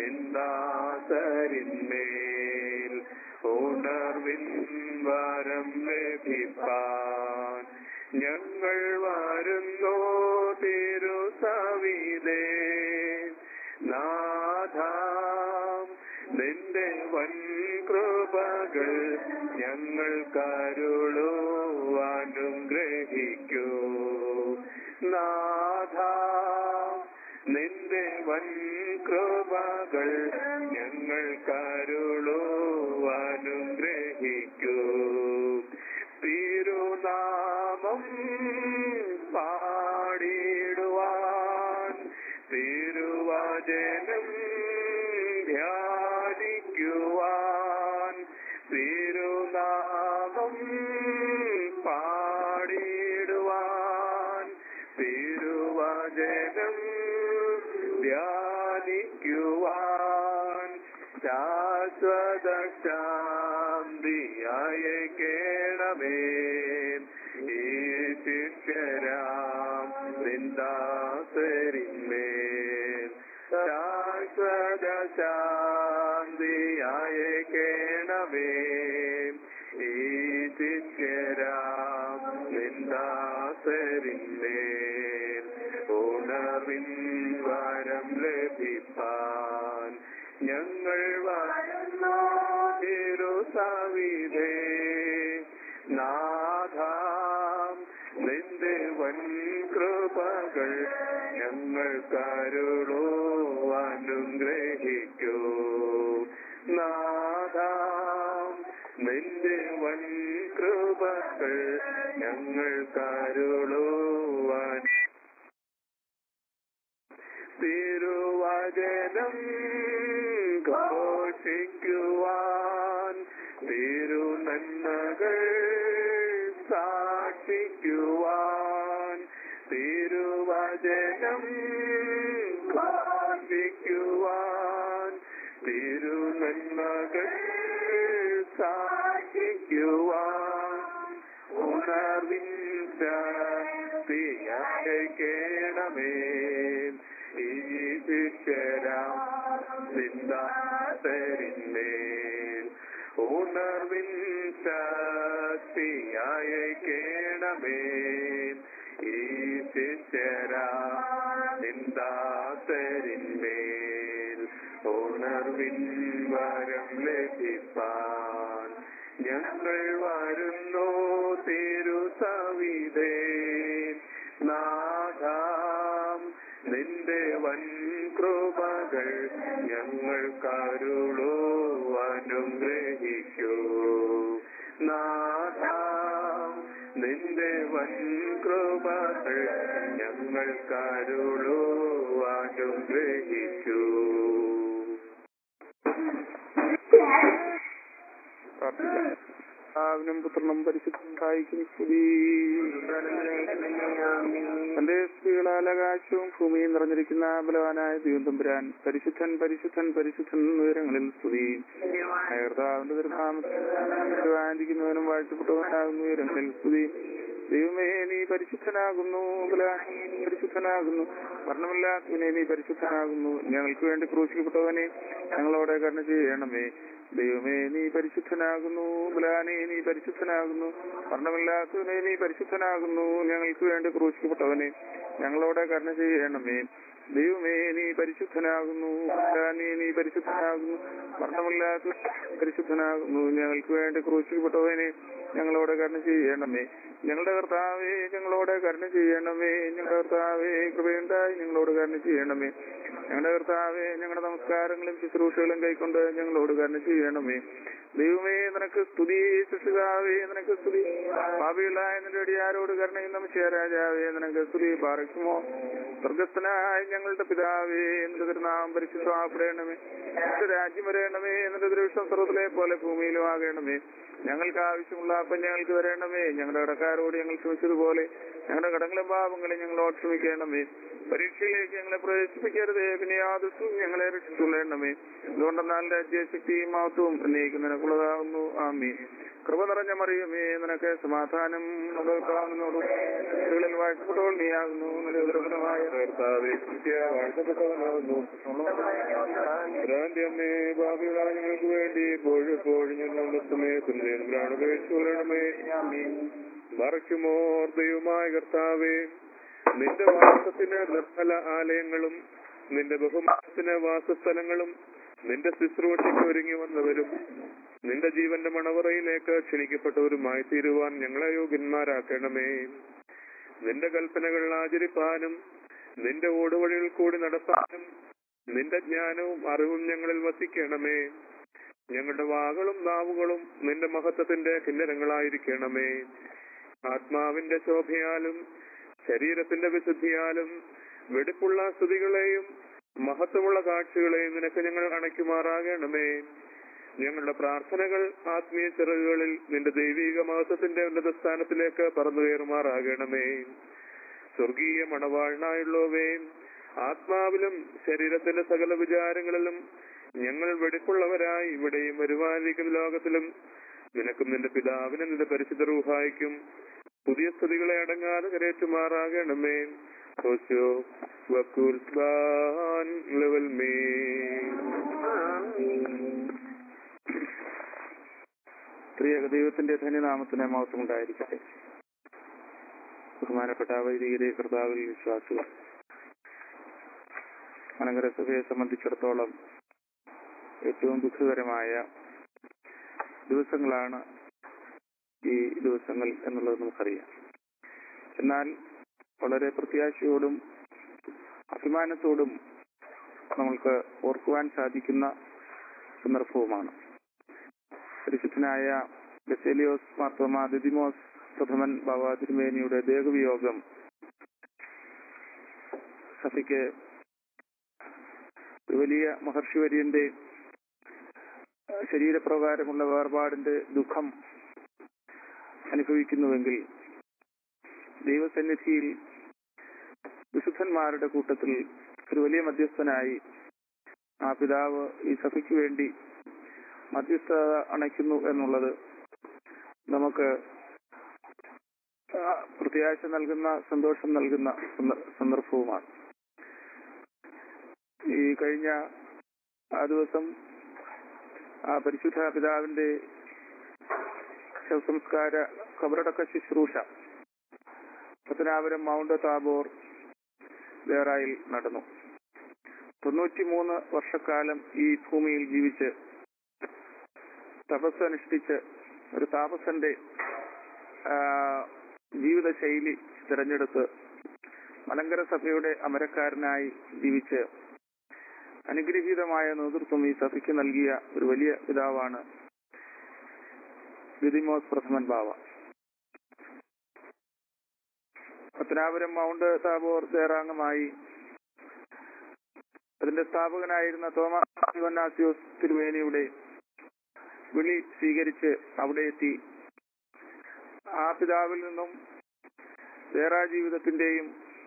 നിന്ദാസരിന്മേൽ ഉണർവിൻ വരം ലഭിപ്പാൻ ഞങ്ങൾ വരുന്നു തിരുസവിതേ നാഥാം നിന്റെ വൻ കൃപകൾ ഞങ്ങൾ കരുളോ അനുഗ്രഹിക്കൂ നാഥാം നിന്റെ വൻ കൃപകൾ ഞങ്ങൾ കരുളോ അനുഗ്രഹിക്കൂ തിരുനാമം പാടിടുവാൻ തിരുവചനം ധ്യാനിക്കുവാൻ തിരുനാമം പാടിടുവാൻ തിരുവചനം ധ്യാനിക്കുവാൻ ശാശ്വത ശാന്തിയായ കേണമേ ഈ ശിഷ്യരാം നിന്ദാസരിന്മേൽ ശാശ്വത ശാന്തിയായ കേണമേ ഈ ശിഷ്യരാം നിന്ദാസരിന്മേൽ ഉണർവിൻ വരം ലഭിപ്പാൻ ഞങ്ങൾ വരുന്നു തിരുസവിധേ നാഥാം നിന്റെ വൻ കൃപകൾ ഞങ്ങൾ കരുളോ അനുഗ്രഹിക്കൂ നാഥാം നിന്റെ വൻ കൃപകൾ ഞങ്ങൾ കരുളോ ഘോഷിക്കുവാൻ തിരുനന്മകൾ സാക്ഷിക്കുവാൻ തിരുവചനം കാണിക്കുവാൻ തിരുനന്മകൾ സാക്ഷിക്കുവാൻ ഉണർവിന്ദയക്കേണമേ ഈ ശിഷ്യരാം സിദ്ധാന്തരിന്മേൽ ഉണർവിൻ ശക്തിയയക്കേണമേ ഈ ശിഷ്യരാ നിന്ദാസരിന്മേൽ ഉണർവിൻ വരം ലഭിപ്പാൻ ഞങ്ങൾ വരുന്നു തിരുസവിതേ നാഥാം നിന്റെ വൻ കൃപകൾ ഞങ്ങൾ കരുളൂ അനുഗ്രഹിക്കൂ നാഥാം നിന്റെ വൻ കൃപകൾ ഞങ്ങൾ കരുളൂ അനുഗ്രഹിക്കൂ പ്രാർത്ഥിക്കാം പുത്രനും പരിശുദ്ധം സഹായിക്കും സ്തുതി തന്റെ സ്ത്രീകളാൽ ആകാശവും ഭൂമിയും നിറഞ്ഞിരിക്കുന്ന ബലവാനായ ദൈവം തമ്പുരാൻ പരിശുദ്ധൻ പരിശുദ്ധൻ പരിശുദ്ധൻ ഉയരങ്ങളിൽ സ്തുതി കർത്താവിന്റെ തിരുനാമത്തിരിക്കുന്നവനും വാഴ്ത്തപ്പെട്ടവനാകുന്ന ഉയരങ്ങളിൽ സ്തുതി ദൈവമേ നീ പരിശുദ്ധനാകുന്നു ബലവാനേ, നീ പരിശുദ്ധനാകുന്നു മരണമില്ലാത്തവനെ നീ പരിശുദ്ധനാകുന്നു ഞങ്ങൾക്ക് വേണ്ടി ക്രൂശിക്കപ്പെട്ടവനെ ഞങ്ങളോടെ കരുണ ചെയ്യണമേ ദൈവമേ നീ പരിശുദ്ധനാകുന്നു ബലാനെ നീ പരിശുദ്ധനാകുന്നു മരണമില്ലാത്തവനെ നീ പരിശുദ്ധനാകുന്നു ഞങ്ങൾക്ക് വേണ്ടി ക്രൂശിക്കപ്പെട്ടവനെ ഞങ്ങളോടെ കരുണ ചെയ്യണമേ ദൈവമേ നീ പരിശുദ്ധനാകുന്നു ബലാനെ നീ പരിശുദ്ധനാകുന്നു മരണമില്ലാത്ത പരിശുദ്ധനാകുന്നു ഞങ്ങൾക്ക് വേണ്ടി ക്രൂശിക്കപ്പെട്ടവനെ ഞങ്ങളോടെ കരുണ ചെയ്യണമേ ഞങ്ങളുടെ കർത്താവേ ഞങ്ങളോട് കരുണ ചെയ്യണമേ ഞങ്ങളുടെ കർത്താവേ കൃപയുണ്ടായി ഞങ്ങളോട് കരുണ ചെയ്യണമേ ഞങ്ങളുടെ കർത്താവേ ഞങ്ങളുടെ നമസ്കാരങ്ങളും ശുശ്രൂഷകളും കൈക്കൊണ്ട് ഞങ്ങളോട് കരുണ ചെയ്യണമേ ദൈവമേ നിനക്ക് സ്തുതി ശിശുതാവേ നിനക്ക് സ്തുതി പാപികളായ നിന്റെ അടിയാരോട് കരുണയും നമിച്ച രാജാവേ നിനക്ക് സ്തുതി പാർക്കുമോ സ്വർഗസ്ഥനായ ഞങ്ങളുടെ പിതാവേ നിന്റെ തിരുനാമം പരിശുദ്ധമാപ്പെടണമേ നിന്റെ രാജ്യം വരയണമേ നിന്റെ ദൃഷ്ടം സർവ്വത്തിലെ പോലെ ഭൂമിയിലും ആകണമേ ഞങ്ങൾക്ക് ആവശ്യമുള്ള അപ്പം ഞങ്ങൾക്ക് തരണമേ ഞങ്ങളുടെ കടക്കാരോട് ഞങ്ങൾ ക്ഷമിച്ചതുപോലെ ഞങ്ങളുടെ കടങ്ങളും പാപങ്ങളും ഞങ്ങളോട് ക്ഷമിക്കണമേ പരീക്ഷയിലേക്ക് ഞങ്ങളെ പ്രവേശിപ്പിക്കരുതേ പിന്നെ യാതൊരു ഞങ്ങളെ രക്ഷിച്ചുകൊള്ളണമേ അതുകൊണ്ടെന്നാൽ രാജ്യശക്തിയും മഹത്വവും എന്നേക്കും നിനക്കുള്ളതാകുന്നു ആമീൻ കൃപ നിറഞ്ഞ മറിയമേ നിനക്ക് സമാധാനം കാണുന്നതോടും സ്ത്രീകളിൽ വാഴ്ത്തപ്പെട്ടവൾ നീയാകുന്നു നിരന്തരമായ കർത്താവേ കൃത്യ വാഴ്ത്തപ്പെട്ടവനാകുന്നു ഭ്രാന്തി അമ്മേ ഭാവികളായ ഞങ്ങൾക്ക് വേണ്ടി എപ്പോഴും എപ്പോഴും ഞങ്ങളുടെ സമയത്തിന്റെ പ്രാണപേക്ഷണമേ മറയ്ക്കുമോ ദൈവമായ കർത്താവേ നിന്റെ വാസത്തിന് നിർമ്മല ആലയങ്ങളും നിന്റെ ബഹുമാനത്തിന് വാസസ്ഥലങ്ങളും നിന്റെ ശുശ്രൂഷയ്ക്ക് ഒരുങ്ങി വന്നവരും നിന്റെ ജീവന്റെ മണവറയിലേക്ക് ക്ഷണിക്കപ്പെട്ടവരുമായി തീരുവാൻ ഞങ്ങളെ യോഗ്യന്മാരാക്കണമേ നിന്റെ കൽപ്പനകൾ ആചരിപ്പാനും നിന്റെ ഓടുവഴികൾ കൂടി നടപ്പാനും നിന്റെ ജ്ഞാനവും അറിവും ഞങ്ങളിൽ വസിക്കണമേ ഞങ്ങളുടെ വാകളും നാവുകളും നിന്റെ മഹത്വത്തിന്റെ കിന്നരങ്ങളായിരിക്കണമേ ആത്മാവിന്റെ ശോഭയാലും ശരീരത്തിന്റെ വിശുദ്ധിയാലും വെടിപ്പുള്ള സ്തുതികളെയും മഹത്വമുള്ള കാഴ്ചകളെയും നിനക്ക് ഞങ്ങൾ അണയ്ക്കുമാറാകണമേ ഞങ്ങളുടെ പ്രാർത്ഥനകൾ ആത്മീയ ചിറകുകളിൽ നിന്റെ ദൈവിക മഹത്വത്തിന്റെ ഉന്നത സ്ഥാനത്തിലേക്ക് പറന്നു കയറുമാറാകണമേ സ്വർഗീയ മണവാളിനായുള്ളവേ ആത്മാവിലും ശരീരത്തിന്റെ സകല വിചാരങ്ങളിലും ഞങ്ങൾ വെടിപ്പുള്ളവരായി ഇവിടെയും വരുവാനിരിക്കുന്ന ലോകത്തിലും നിനക്കും നിന്റെ പിതാവിനും നിന്റെ പരിശുദ്ധ റൂഹായിക്കും പുതിയ സ്തുതികളെ അടങ്ങാതെ കരേറ്റുമാറാകണമേ ഓശോ വക്കൂൽ ലെവൽ മേ ത്രിയേക ദൈവത്തിന്റെ ധന്യനാമത്തിന് മഹത്വം ഉണ്ടായിരിക്കട്ടെ ബഹുമാനപ്പെട്ട വൈദികരെ കർത്താവിൽ വിശ്വാസികൾ മലങ്കര സഭയെ സംബന്ധിച്ചിടത്തോളം ഏറ്റവും ദുഃഖകരമായ ദിവസങ്ങളാണ് ഈ ദിവസങ്ങൾ എന്നുള്ളത് നമുക്കറിയാം എന്നാൽ വളരെ പ്രത്യാശയോടും അഭിമാനത്തോടും നമ്മൾക്ക് ഓർക്കുവാൻ സാധിക്കുന്ന സന്ദർഭവുമാണ് പരിശുദ്ധനായ ബെസേലിയോസ് മാർത്തോമ ദിദിമോസ് പ്രഥമൻ ബാബ തിരുമേനിയുടെ ദേഹവിയോഗം സഭയ്ക്ക് ഒരു വലിയ മഹർഷിവര്യന്റെ ആ, ശരീരപ്രകാരമുള്ള വേർപാടിന്റെ ദുഃഖം അനുഭവിക്കുന്നുവെങ്കിൽ ദൈവസന്നിധിയിൽ വിശുദ്ധന്മാരുടെ കൂട്ടത്തിൽ ഒരു വലിയ മധ്യസ്ഥനായി ആ പിതാവ് ഈ സഭയ്ക്ക് വേണ്ടി മധ്യസ്ഥത അണയ്ക്കുന്നു എന്നുള്ളത് നമുക്ക് ആ, പ്രത്യാശ നൽകുന്ന സന്തോഷം നൽകുന്ന സന്ദ- സന്ദർഭവുമാണ് ഈ കഴിഞ്ഞ ആ ദിവസം ആ പരിശുദ്ധ പിതാവിന്റെ ശവസംസ്കാര കബറടക്ക ശുശ്രൂഷ പത്തനാപുരം മൗണ്ട് താബോർ ദേറായിൽ നടന്നു തൊണ്ണൂറ്റിമൂന്ന് വർഷക്കാലം ഈ ഭൂമിയിൽ ജീവിച്ച് തപസ് അനുഷ്ഠിച്ച് ഒരു താപസന്റെ ആ, ജീവിതശൈലി തിരഞ്ഞെടുത്ത് മലങ്കര സഭയുടെ അമരക്കാരനായി ജീവിച്ച് അനുഗ്രഹീതമായ നേതൃത്വം ഈ സഭയ്ക്ക് നൽകിയ ഒരു വലിയ പിതാവാണ് ഗിതിമോസ് പ്രഥമൻ ബാവ പത്തനാപുരം മൗണ്ട് താബോർ തേറാംഗമായി അതിന്റെ സ്ഥാപകനായിരുന്ന തോമസ് യുവന്നാസിയോസ് തിരുവേനിയുടെ വിളി സ്വീകരിച്ച് അവിടെ എത്തി ആ പിതാവിൽ നിന്നും വേറെ ജീവിതത്തിന്റെയും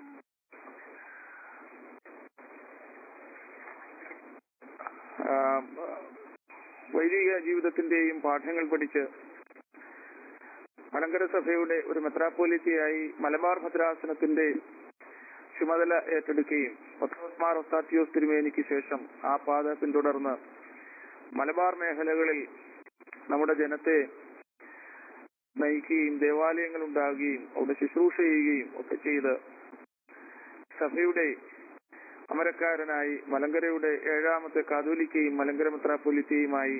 ആ, വൈദിക ജീവിതത്തിന്റെയും പാഠങ്ങൾ പഠിച്ച് മലങ്കര സഭയുടെ ഒരു മെത്രാപ്പോലിത്തയായി മലബാർ ഭദ്രാസനത്തിന്റെ ചുമതല ഏറ്റെടുക്കുകയും പത്രോസ്മാർ ഒസ്താത്തിയോസ് തിരുമേനിക്ക് ശേഷം ആ പാത പിന്തുടർന്ന് മലബാർ മേഖലകളിൽ നമ്മുടെ ജനത്തെ നയിക്കുകയും ദേവാലയങ്ങൾ ഉണ്ടാകുകയും അവിടെ ശുശ്രൂഷ ചെയ്യുകയും ഒക്കെ ചെയ്ത് സഭയുടെ അമരക്കാരനായി മലങ്കരയുടെ ഏഴാമത്തെ കാതോലിക്കയും മലങ്കര മെത്രാപ്പൊലിത്തയുമായി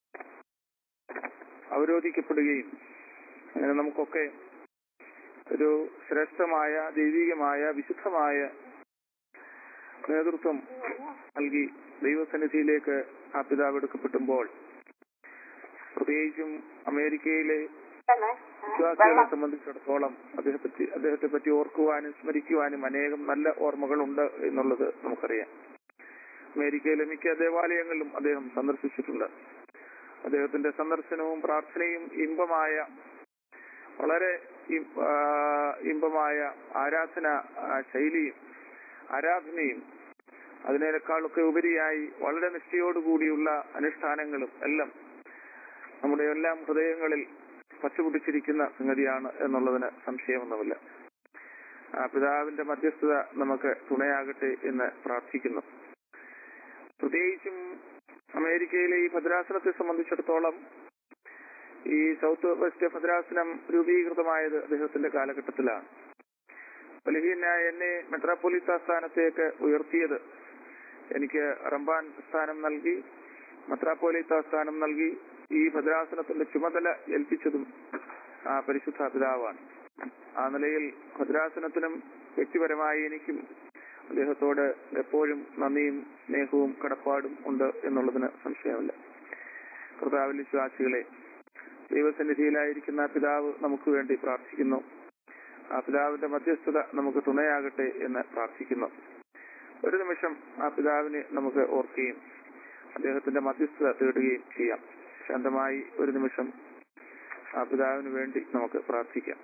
അവരോധിക്കപ്പെടുകയും അങ്ങനെ നമുക്കൊക്കെ ഒരു ശ്രേഷ്ഠമായ ദൈവികമായ വിശുദ്ധമായ നേതൃത്വം നൽകി ദൈവസന്നിധിയിലേക്ക് ആ പിതാവ് എടുക്കപ്പെട്ടുമ്പോൾ പ്രത്യേകിച്ചും അമേരിക്കയിലെ വിശ്വാസികളെ സംബന്ധിച്ചിടത്തോളം അദ്ദേഹത്തെ പറ്റി അദ്ദേഹത്തെ പറ്റി ഓർക്കുവാനും സ്മരിക്കുവാനും അനേകം നല്ല ഓർമ്മകളുണ്ട് എന്നുള്ളത് നമുക്കറിയാം അമേരിക്കയിലെ മിക്ക ദേവാലയങ്ങളിലും അദ്ദേഹം സന്ദർശിച്ചിട്ടുണ്ട് അദ്ദേഹത്തിന്റെ സന്ദർശനവും പ്രാർത്ഥനയും ഇമ്പമായ വളരെ ഇ- ആ, ഇമ്പമായ ആരാധന ആ, ശൈലിയും ആരാധനയും അതിനേക്കാളൊക്കെ ഉപരിയായി വളരെ നിഷ്ഠയോടുകൂടിയുള്ള അനുഷ്ഠാനങ്ങളും എല്ലാം നമ്മുടെ എല്ലാം ഹൃദയങ്ങളിൽ പച്ചപിടിച്ചിരിക്കുന്ന സംഗതിയാണ് എന്നുള്ളതിന് സംശയമൊന്നുമില്ല ആ പിതാവിന്റെ മധ്യസ്ഥത നമുക്ക് തുണയാകട്ടെ എന്ന് പ്രാർത്ഥിക്കുന്നു പ്രത്യേകിച്ചും അമേരിക്കയിലെ ഈ ഭദ്രാസനത്തെ സംബന്ധിച്ചിടത്തോളം ഈ സൗത്ത് വെസ്റ്റ് ഭദ്രാസനം രൂപീകൃതമായത് അദ്ദേഹത്തിന്റെ കാലഘട്ടത്തിലാണ് ബലഹീനായ എന്നെ മെത്രാപ്പൊലിത്ത സ്ഥാനത്തേക്ക് ഉയർത്തിയത് എനിക്ക് റംബാൻ സ്ഥാനം നൽകി മെത്രാപ്പൊലിത്ത സ്ഥാനം നൽകി ഈ ഭദ്രാസനത്തിന്റെ ചുമതല ഏൽപ്പിച്ചതും ആ പരിശുദ്ധ പിതാവാണ് ആ നിലയിൽ ഭദ്രാസനത്തിനും വ്യക്തിപരമായി എനിക്കും അദ്ദേഹത്തോട് എപ്പോഴും നന്ദിയും സ്നേഹവും കടപ്പാടും ഉണ്ട് എന്നുള്ളതിന് സംശയമില്ല കർത്താവിൽ വിശ്വാസികളെ ദൈവസന്നിധിയിലായിരിക്കുന്ന പിതാവ് നമുക്ക് വേണ്ടി പ്രാർത്ഥിക്കുന്നു ആ പിതാവിന്റെ മധ്യസ്ഥത നമുക്ക് തുണയാകട്ടെ എന്ന് പ്രാർത്ഥിക്കുന്നു ഒരു നിമിഷം ആ പിതാവിനെ നമുക്ക് ഓർക്കുകയും അദ്ദേഹത്തിന്റെ മധ്യസ്ഥത തേടുകയും ചെയ്യാം ശാന്തമായി ഒരു നിമിഷം ആ പിതാവിന് വേണ്ടി നമുക്ക് പ്രാർത്ഥിക്കാം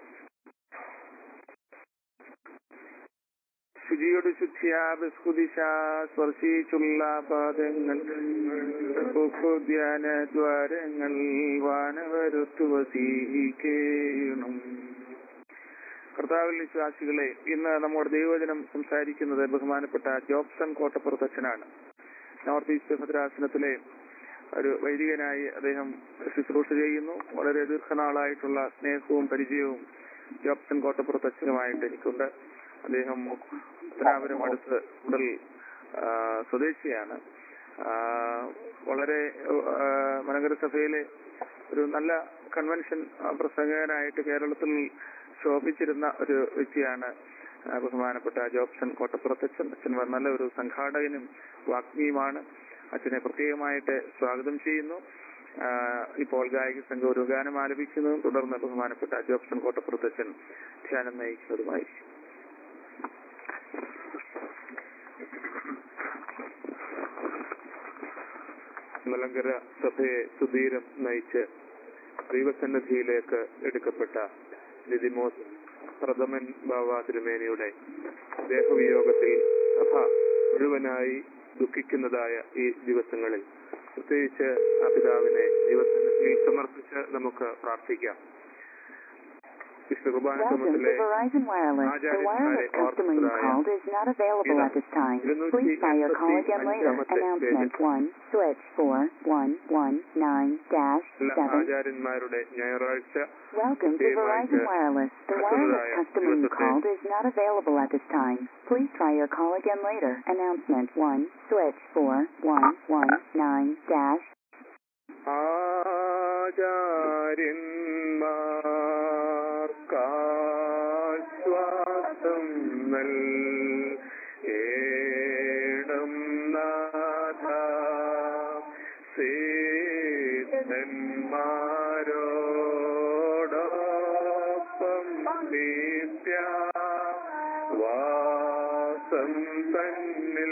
ശുചിയോട് ശുദ്ധിയാ ബസ്കുദിശ സ്പർശിച്ചുള്ള പാദങ്ങൾ ധ്യാന ദ്വാരങ്ങൾ വാനവരുത്തു വസീകേണം കർത്താവിൽ വിശ്വാസികളെ ഇന്ന് നമ്മുടെ ദൈവവചനം സംസാരിക്കുന്നത് ബഹുമാനപ്പെട്ട ജോബ്സൺ കോട്ടപ്പുറത്തച്ഛനാണ് നോർത്ത് ഈസ്റ്റ് ഭദ്രാസനത്തിലെ ഒരു വൈദികനായി അദ്ദേഹം ശുശ്രൂഷ ചെയ്യുന്നു വളരെ ദീർഘനാളായിട്ടുള്ള സ്നേഹവും പരിചയവും ജോബ്സൺ കോട്ടപ്പുറത്തച്ഛനുമായിട്ട് എനിക്കുണ്ട് അദ്ദേഹം പത്തനാപുരം അടുത്ത് ഉടൽ ആ, സ്വദേശിയാണ് ആ, വളരെ ആ, മലങ്കര സഭയിലെ ഒരു നല്ല കൺവെൻഷൻ ആ, പ്രസംഗകനായിട്ട് കേരളത്തിൽ ശോഭിച്ചിരുന്ന ഒരു വ്യക്തിയാണ് ആ, ബഹുമാനപ്പെട്ട ജോബ്സൺ കോട്ടപ്പുറത്തച്ഛൻ അച്ഛൻ നല്ല ഒരു സംഘാടകനും വാഗ്മിയുമാണ് അച്ഛനെ പ്രത്യേകമായിട്ട് സ്വാഗതം ചെയ്യുന്നു ആ, ഇപ്പോൾ ഗായക സംഘം ഒരു ഗാനം ആലപിക്കുന്നതും തുടർന്ന് ബഹുമാനപ്പെട്ട ജോബ്സൺ കോട്ടപ്പുറത്തച്ഛൻ ധ്യാനം നയിക്കുന്നതുമായിരിക്കും മലങ്കര സഭയെ സുധീരം നയിച്ച് ദൈവസന്നിധിയിലേക്ക് എടുക്കപ്പെട്ട ലിതിമോസ് പ്രഥമൻ ബാവ തിരുമേനിയുടെ ദേഹവിയോഗത്തിൽ സഭ മുഴുവനായി ദുഃഖിക്കുന്നതായ ഈ ദിവസങ്ങളിൽ പ്രത്യേകിച്ച് ആ പിതാവിനെ ദൈവസന്നിധിയിൽ സമർപ്പിച്ച് നമുക്ക് പ്രാർത്ഥിക്കാം വിശുദ്ധ കുർബാന Welcome to ക്രമത്തിലെ Verizon Wireless. The wireless customer you called is not available at this time. Please try your call again later. Announcement 1, switch 4119 dash എല്ലാ 7. ആചാര്യന്മാരുടെ ഞായറാഴ്ച Welcome to Verizon Wireless. The wireless customer you called is not available at this time. Please try your call again later. Announcement 1, switch 4119 dash ആചാര്യന്മാർക്കാശ്വാസം നൽ ഏടം നാഥ സേതന്മാരോടൊപ്പം നിത്യ വാസം തന്നിൽ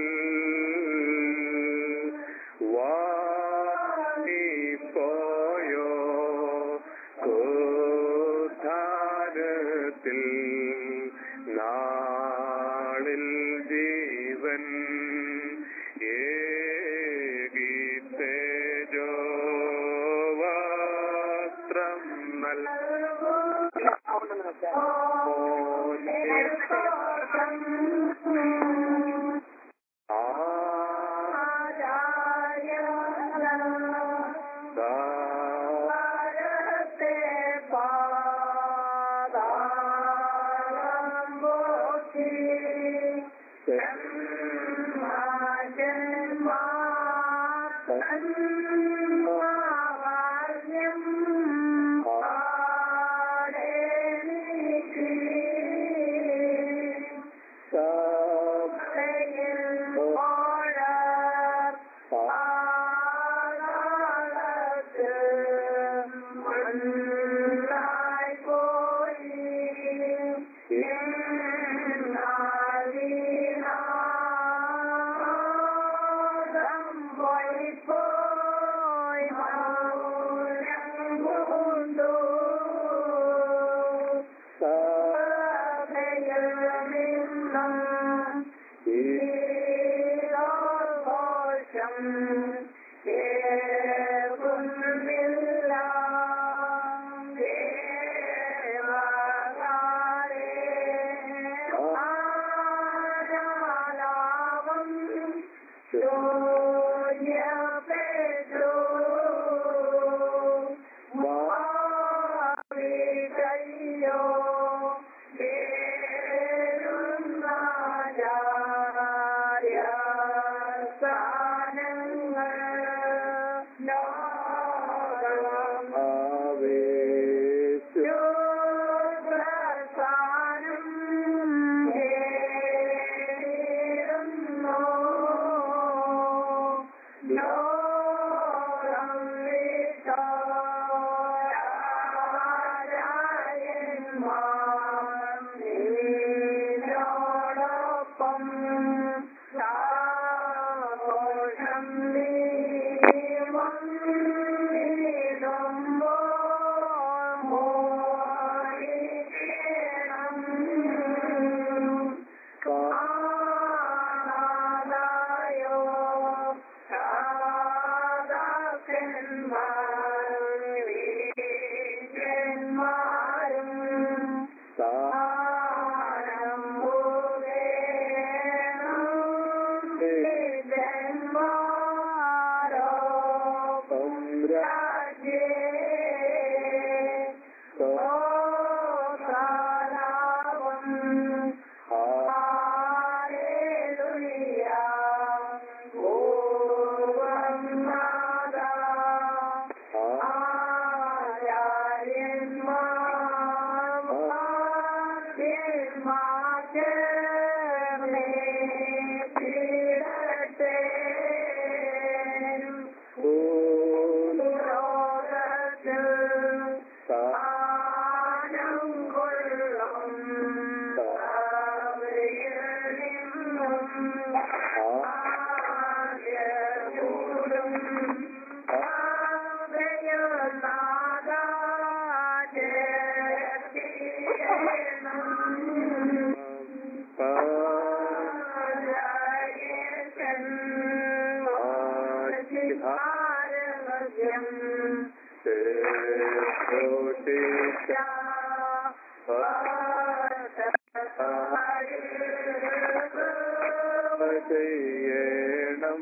വാങ്ങിപ്പോയോ കോധാരത്തിൽ നാളിൽ ജീവൻ ഏകി തേജോ വസ്ത്രം ചെയ്യണം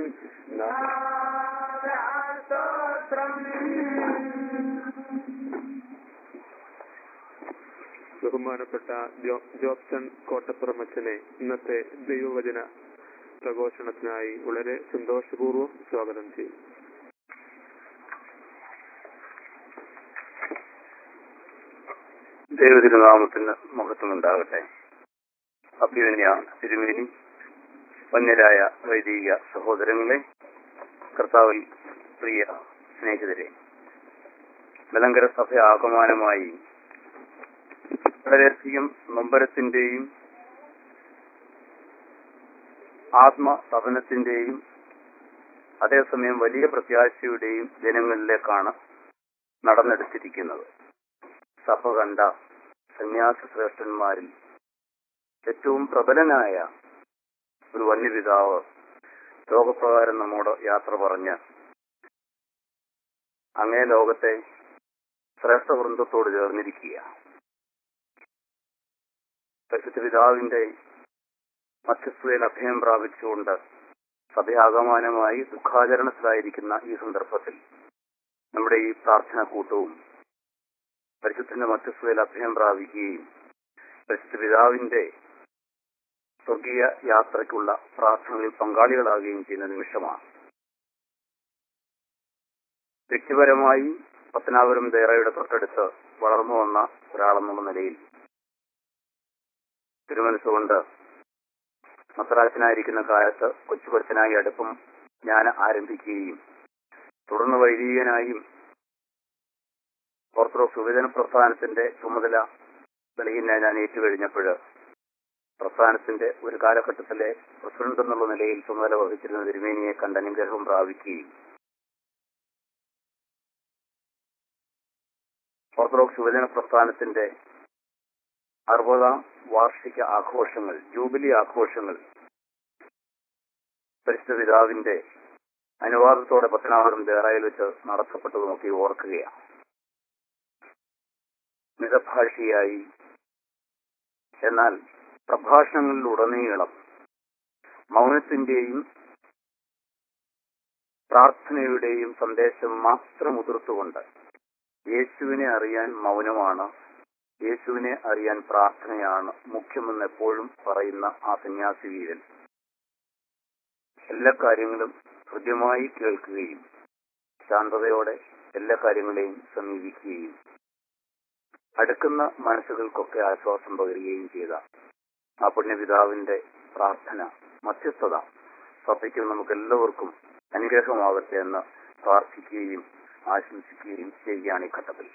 ബഹുമാനപ്പെട്ട ജോ ജോബ്സൺ കോട്ടപ്പുറമച്ചനെ ഇന്നത്തെ ദൈവവചന പ്രഘോഷണത്തിനായി വളരെ സന്തോഷപൂർവ്വം സ്വാഗതം ചെയ്യും ദൈവതിരുനാമത്തിന് മഹത്വമുണ്ടാകട്ടെ അഭ്യുന്യ തിരുമേനി വന്യരായ വൈദിക സഹോദരങ്ങളെ കർത്താവിൽ പ്രിയ സ്നേഹിതരെ മലങ്കര സഭ ആകമാനമായി വളരെയധികം നൊമ്പരത്തിന്റെയും ആത്മസഹനത്തിന്റെയും അതേസമയം വലിയ പ്രത്യാശയുടെയും ജനങ്ങളിലേക്കാണ് നടന്നെടുത്തിരിക്കുന്നത് സഭ കണ്ട സന്യാസ ശ്രേഷ്ഠന്മാരിൽ ഏറ്റവും പ്രബലനായ ഒരു വന്യപിതാവ് ലോകപ്രകാരം നമ്മോട് യാത്ര പറഞ്ഞ് അങ്ങേ ലോകത്തെ ശ്രേഷ്ഠ വൃന്ദത്തോട് ചേർന്നിരിക്കുക പരിശുദ്ധ പിതാവിന്റെ മധ്യസ്ഥതയിൽ അഭയം പ്രാപിച്ചുകൊണ്ട് സഭയാകമാനമായി ദുഃഖാചരണത്തിലായിരിക്കുന്ന ഈ സന്ദർഭത്തിൽ നമ്മുടെ ഈ പ്രാർത്ഥന കൂട്ടവും പരിശുദ്ധന്റെ മധ്യസ്ഥതയിൽ അഭയം പ്രാപിക്കുകയും പരിശുദ്ധ പിതാവിന്റെ സ്വർഗീയ യാത്രയ്ക്കുള്ള പ്രാർത്ഥനകളിൽ പങ്കാളികളാകുകയും ചെയ്യുന്ന നിമിഷമാണ് വ്യക്തിപരമായി പത്തനാപുരം ദേറയുടെ തൊട്ടടുത്ത് വളർന്നു വന്ന ഒരാളെന്നുള്ള നിലയിൽ തിരുമനസ്സുകൊണ്ട് മദ്രാസിനായിരിക്കുന്ന കാലത്ത് കൊച്ചു കൊച്ചനായി അടുപ്പം ഞാൻ ആരംഭിക്കുകയും തുടർന്ന് വൈദികനായും ഓർത്തഡോക്സ് വിഭജന പ്രസ്ഥാനത്തിന്റെ ചുമതല ബലഹീന ഞാൻ ഏറ്റുകഴിഞ്ഞപ്പോൾ പ്രസ്ഥാനത്തിന്റെ ഒരു കാലഘട്ടത്തിലെ പ്രസിഡന്റ് എന്നുള്ള നിലയിൽ ചുമതല വഹിച്ചിരുന്ന തിരുമേനിയെ കണ്ട് അനുഗ്രഹം പ്രാപിക്കുകയും ഓർത്തഡോക്സ് വിഭജന പ്രസ്ഥാനത്തിന്റെ അറുപതാം വാർഷിക ആഘോഷങ്ങൾ ജൂബിലി ആഘോഷങ്ങൾ പരിശുദ്ധ പിതാവിന്റെ അനുവാദത്തോടെ പത്തനാപുരം ദേറായിൽ വെച്ച് നടത്തപ്പെട്ടതുമൊക്കെ ഓർക്കുകയാണ് മിതഭാഷിയായി എന്നാൽ പ്രഭാഷണങ്ങളിലുടനീളം മൗനത്തിന്റെയും പ്രാർത്ഥനയുടെയും സന്ദേശം മാത്രം ഉതിർത്തുകൊണ്ട് യേശുവിനെ അറിയാൻ മൗനമാണ് യേശുവിനെ അറിയാൻ പ്രാർത്ഥനയാണ് മുഖ്യമെന്ന് എപ്പോഴും പറയുന്ന ആ സന്യാസി വീരൻ എല്ലാ കാര്യങ്ങളും ഹൃദ്യമായി കേൾക്കുകയും ശാന്തതയോടെ എല്ലാ കാര്യങ്ങളെയും സമീപിക്കുകയും അടുക്കുന്ന മനസ്സുകൾക്കൊക്കെ ആശ്വാസം പകരുകയും ചെയ്ത ആ പുണ്യപിതാവിന്റെ പ്രാർത്ഥന മധ്യസ്ഥത സഭയ്ക്കും നമുക്ക് എല്ലാവർക്കും അനുഗ്രഹമാകട്ടെ എന്ന് പ്രാർത്ഥിക്കുകയും ആശംസിക്കുകയും ചെയ്യുകയാണ് ഈ ഘട്ടത്തിൽ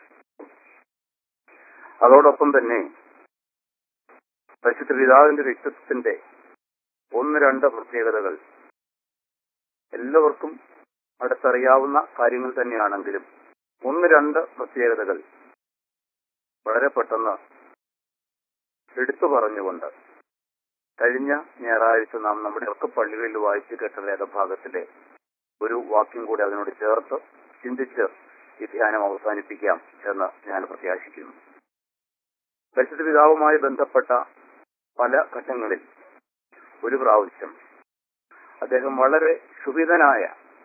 അതോടൊപ്പം തന്നെ പരിശുദ്ധ പിതാവിന്റെ വ്യക്തിത്വത്തിന്റെ ഒന്ന് രണ്ട് പ്രത്യേകതകൾ എല്ലാവർക്കും അടുത്തറിയാവുന്ന കാര്യങ്ങൾ തന്നെയാണെങ്കിലും ഒന്ന് രണ്ട് പ്രത്യേകതകൾ വളരെ പെട്ടെന്ന് എടുത്തു പറഞ്ഞുകൊണ്ട് കഴിഞ്ഞ ഞായറാഴ്ച നാം നമ്മുടെ ഒക്കെ പള്ളികളിൽ വായിച്ചു കേട്ട വേദഭാഗത്തിലെ ഒരു വാക്യം കൂടി അതിനോട് ചേർത്ത് ചിന്തിച്ച് ഈ ധ്യാനം അവസാനിപ്പിക്കാം എന്ന് ഞാൻ പ്രത്യാശിക്കുന്നു പരിശുദ്ധ പിതാവുമായി ബന്ധപ്പെട്ട പല ഘട്ടങ്ങളിൽ ഒരു പ്രാവശ്യം അദ്ദേഹം വളരെ ക്ഷുഭിതനായ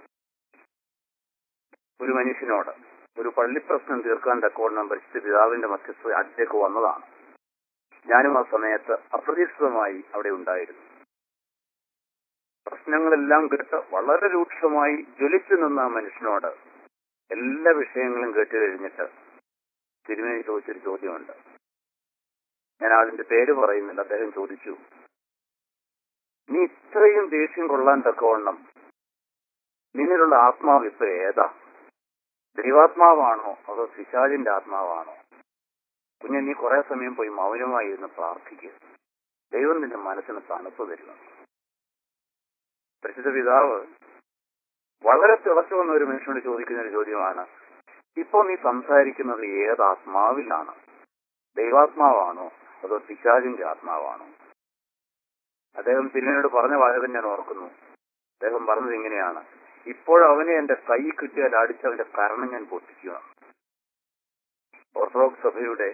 ഒരു മനുഷ്യനോട് ഒരു പള്ളിപ്രശ്നം തീർക്കാൻ തക്കവണ്ണം പരിശുദ്ധ പിതാവിന്റെ മധ്യസ്ഥ അടുത്തേക്ക് വന്നതാണ് ഞാനും ആ സമയത്ത് അപ്രതീക്ഷിതമായി അവിടെ ഉണ്ടായിരുന്നു പ്രശ്നങ്ങളെല്ലാം കേട്ട് വളരെ രൂക്ഷമായി ജ്വലിച്ചു നിന്ന ആ മനുഷ്യനോട് എല്ലാ വിഷയങ്ങളും കേട്ട് കഴിഞ്ഞിട്ട് തിരുമേനി ചോദിച്ചൊരു ചോദ്യമുണ്ട് ഞാൻ അതിന്റെ പേര് പറയുന്നില്ല അദ്ദേഹം ചോദിച്ചു നീ ഇത്രയും ദേഷ്യം കൊള്ളാൻ തക്കവണ്ണം നിന്നിലുള്ള ആത്മാവ് ഇപ്പൊ ഏതാ ദൈവാത്മാവാണോ അതോ പിശാചിന്റെ ആത്മാവാണോ കുഞ്ഞെ നീ കുറെ സമയം പോയി മൗനമായി ഇരുന്ന് പ്രാർത്ഥിക്കുക ദൈവം നിന്റെ മനസ്സിന് തണുപ്പ് തരുന്നു പരിശുദ്ധ പിതാവ് വളരെ തിളച്ചു വന്ന ഒരു മനുഷ്യനോട് ചോദിക്കുന്ന ഒരു ചോദ്യമാണ് ഇപ്പൊ നീ സംസാരിക്കുന്നത് ഏത് ആത്മാവിലാണ് ദൈവാത്മാവാണോ അതോ പിശാചിന്റെ ആത്മാവാണോ അദ്ദേഹം പിന്നീട് പറഞ്ഞ വാചകം ഞാൻ ഓർക്കുന്നു അദ്ദേഹം പറഞ്ഞത് ഇങ്ങനെയാണ് ഇപ്പോഴവനെ എന്റെ കൈ കിട്ടിയാൽ അടിച്ചവന്റെ കരണം ഞാൻ പൊട്ടിക്കുക ഓർത്തഡോക്സ് സഭയുടെ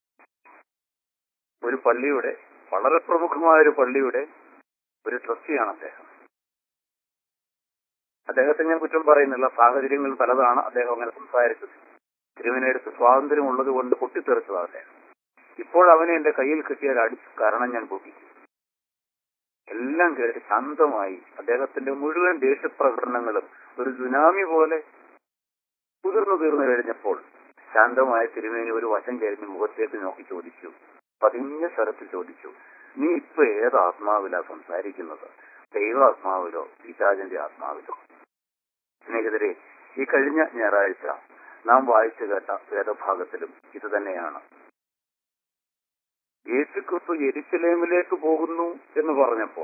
ഒരു പള്ളിയുടെ വളരെ പ്രമുഖമായ ഒരു പള്ളിയുടെ ഒരു ട്രസ്റ്റിയാണ് അദ്ദേഹം അദ്ദേഹത്തെ ഞാൻ കുറ്റം പറയുന്നില്ല സാഹചര്യങ്ങൾ പലതാണ് അദ്ദേഹം അങ്ങനെ സംസാരിച്ചത് തിരുവനടുത്ത് സ്വാതന്ത്ര്യം ഉള്ളത് കൊണ്ട് പൊട്ടിത്തെറിച്ചതാണ് അദ്ദേഹം ഇപ്പോൾ അവനെ എന്റെ കയ്യിൽ കിട്ടിയാൽ അടിച്ച് കാരണം ഞാൻ പൊട്ടിക്കും എല്ലാം കേട്ട് ശാന്തമായി അദ്ദേഹത്തിന്റെ മുഴുവൻ ദേഷ്യപ്രകടനങ്ങളും ഒരു സുനാമി പോലെ കുതിർന്നു തീർന്നു കഴിഞ്ഞപ്പോൾ ശാന്തമായ തിരുമേനി ഒരു വശം കഴിഞ്ഞ് മുഖത്തേക്ക് നോക്കി ചോദിച്ചു പതിഞ്ഞ സ്വരത്തിൽ ചോദിച്ചു നീ ഇപ്പൊ ഏത് ആത്മാവിലാ സംസാരിക്കുന്നത് ദൈവാത്മാവിലോ പിശാചന്റെ ആത്മാവിലോ സ്നേഹിതരെ ഈ കഴിഞ്ഞ ഞായറാഴ്ച നാം വായിച്ചു കേട്ട വേദഭാഗത്തിലും ഇത് തന്നെയാണ് യേശുക്രിസ്തു യെരുസലേമിലേക്ക് പോകുന്നു എന്ന് പറഞ്ഞപ്പോൾ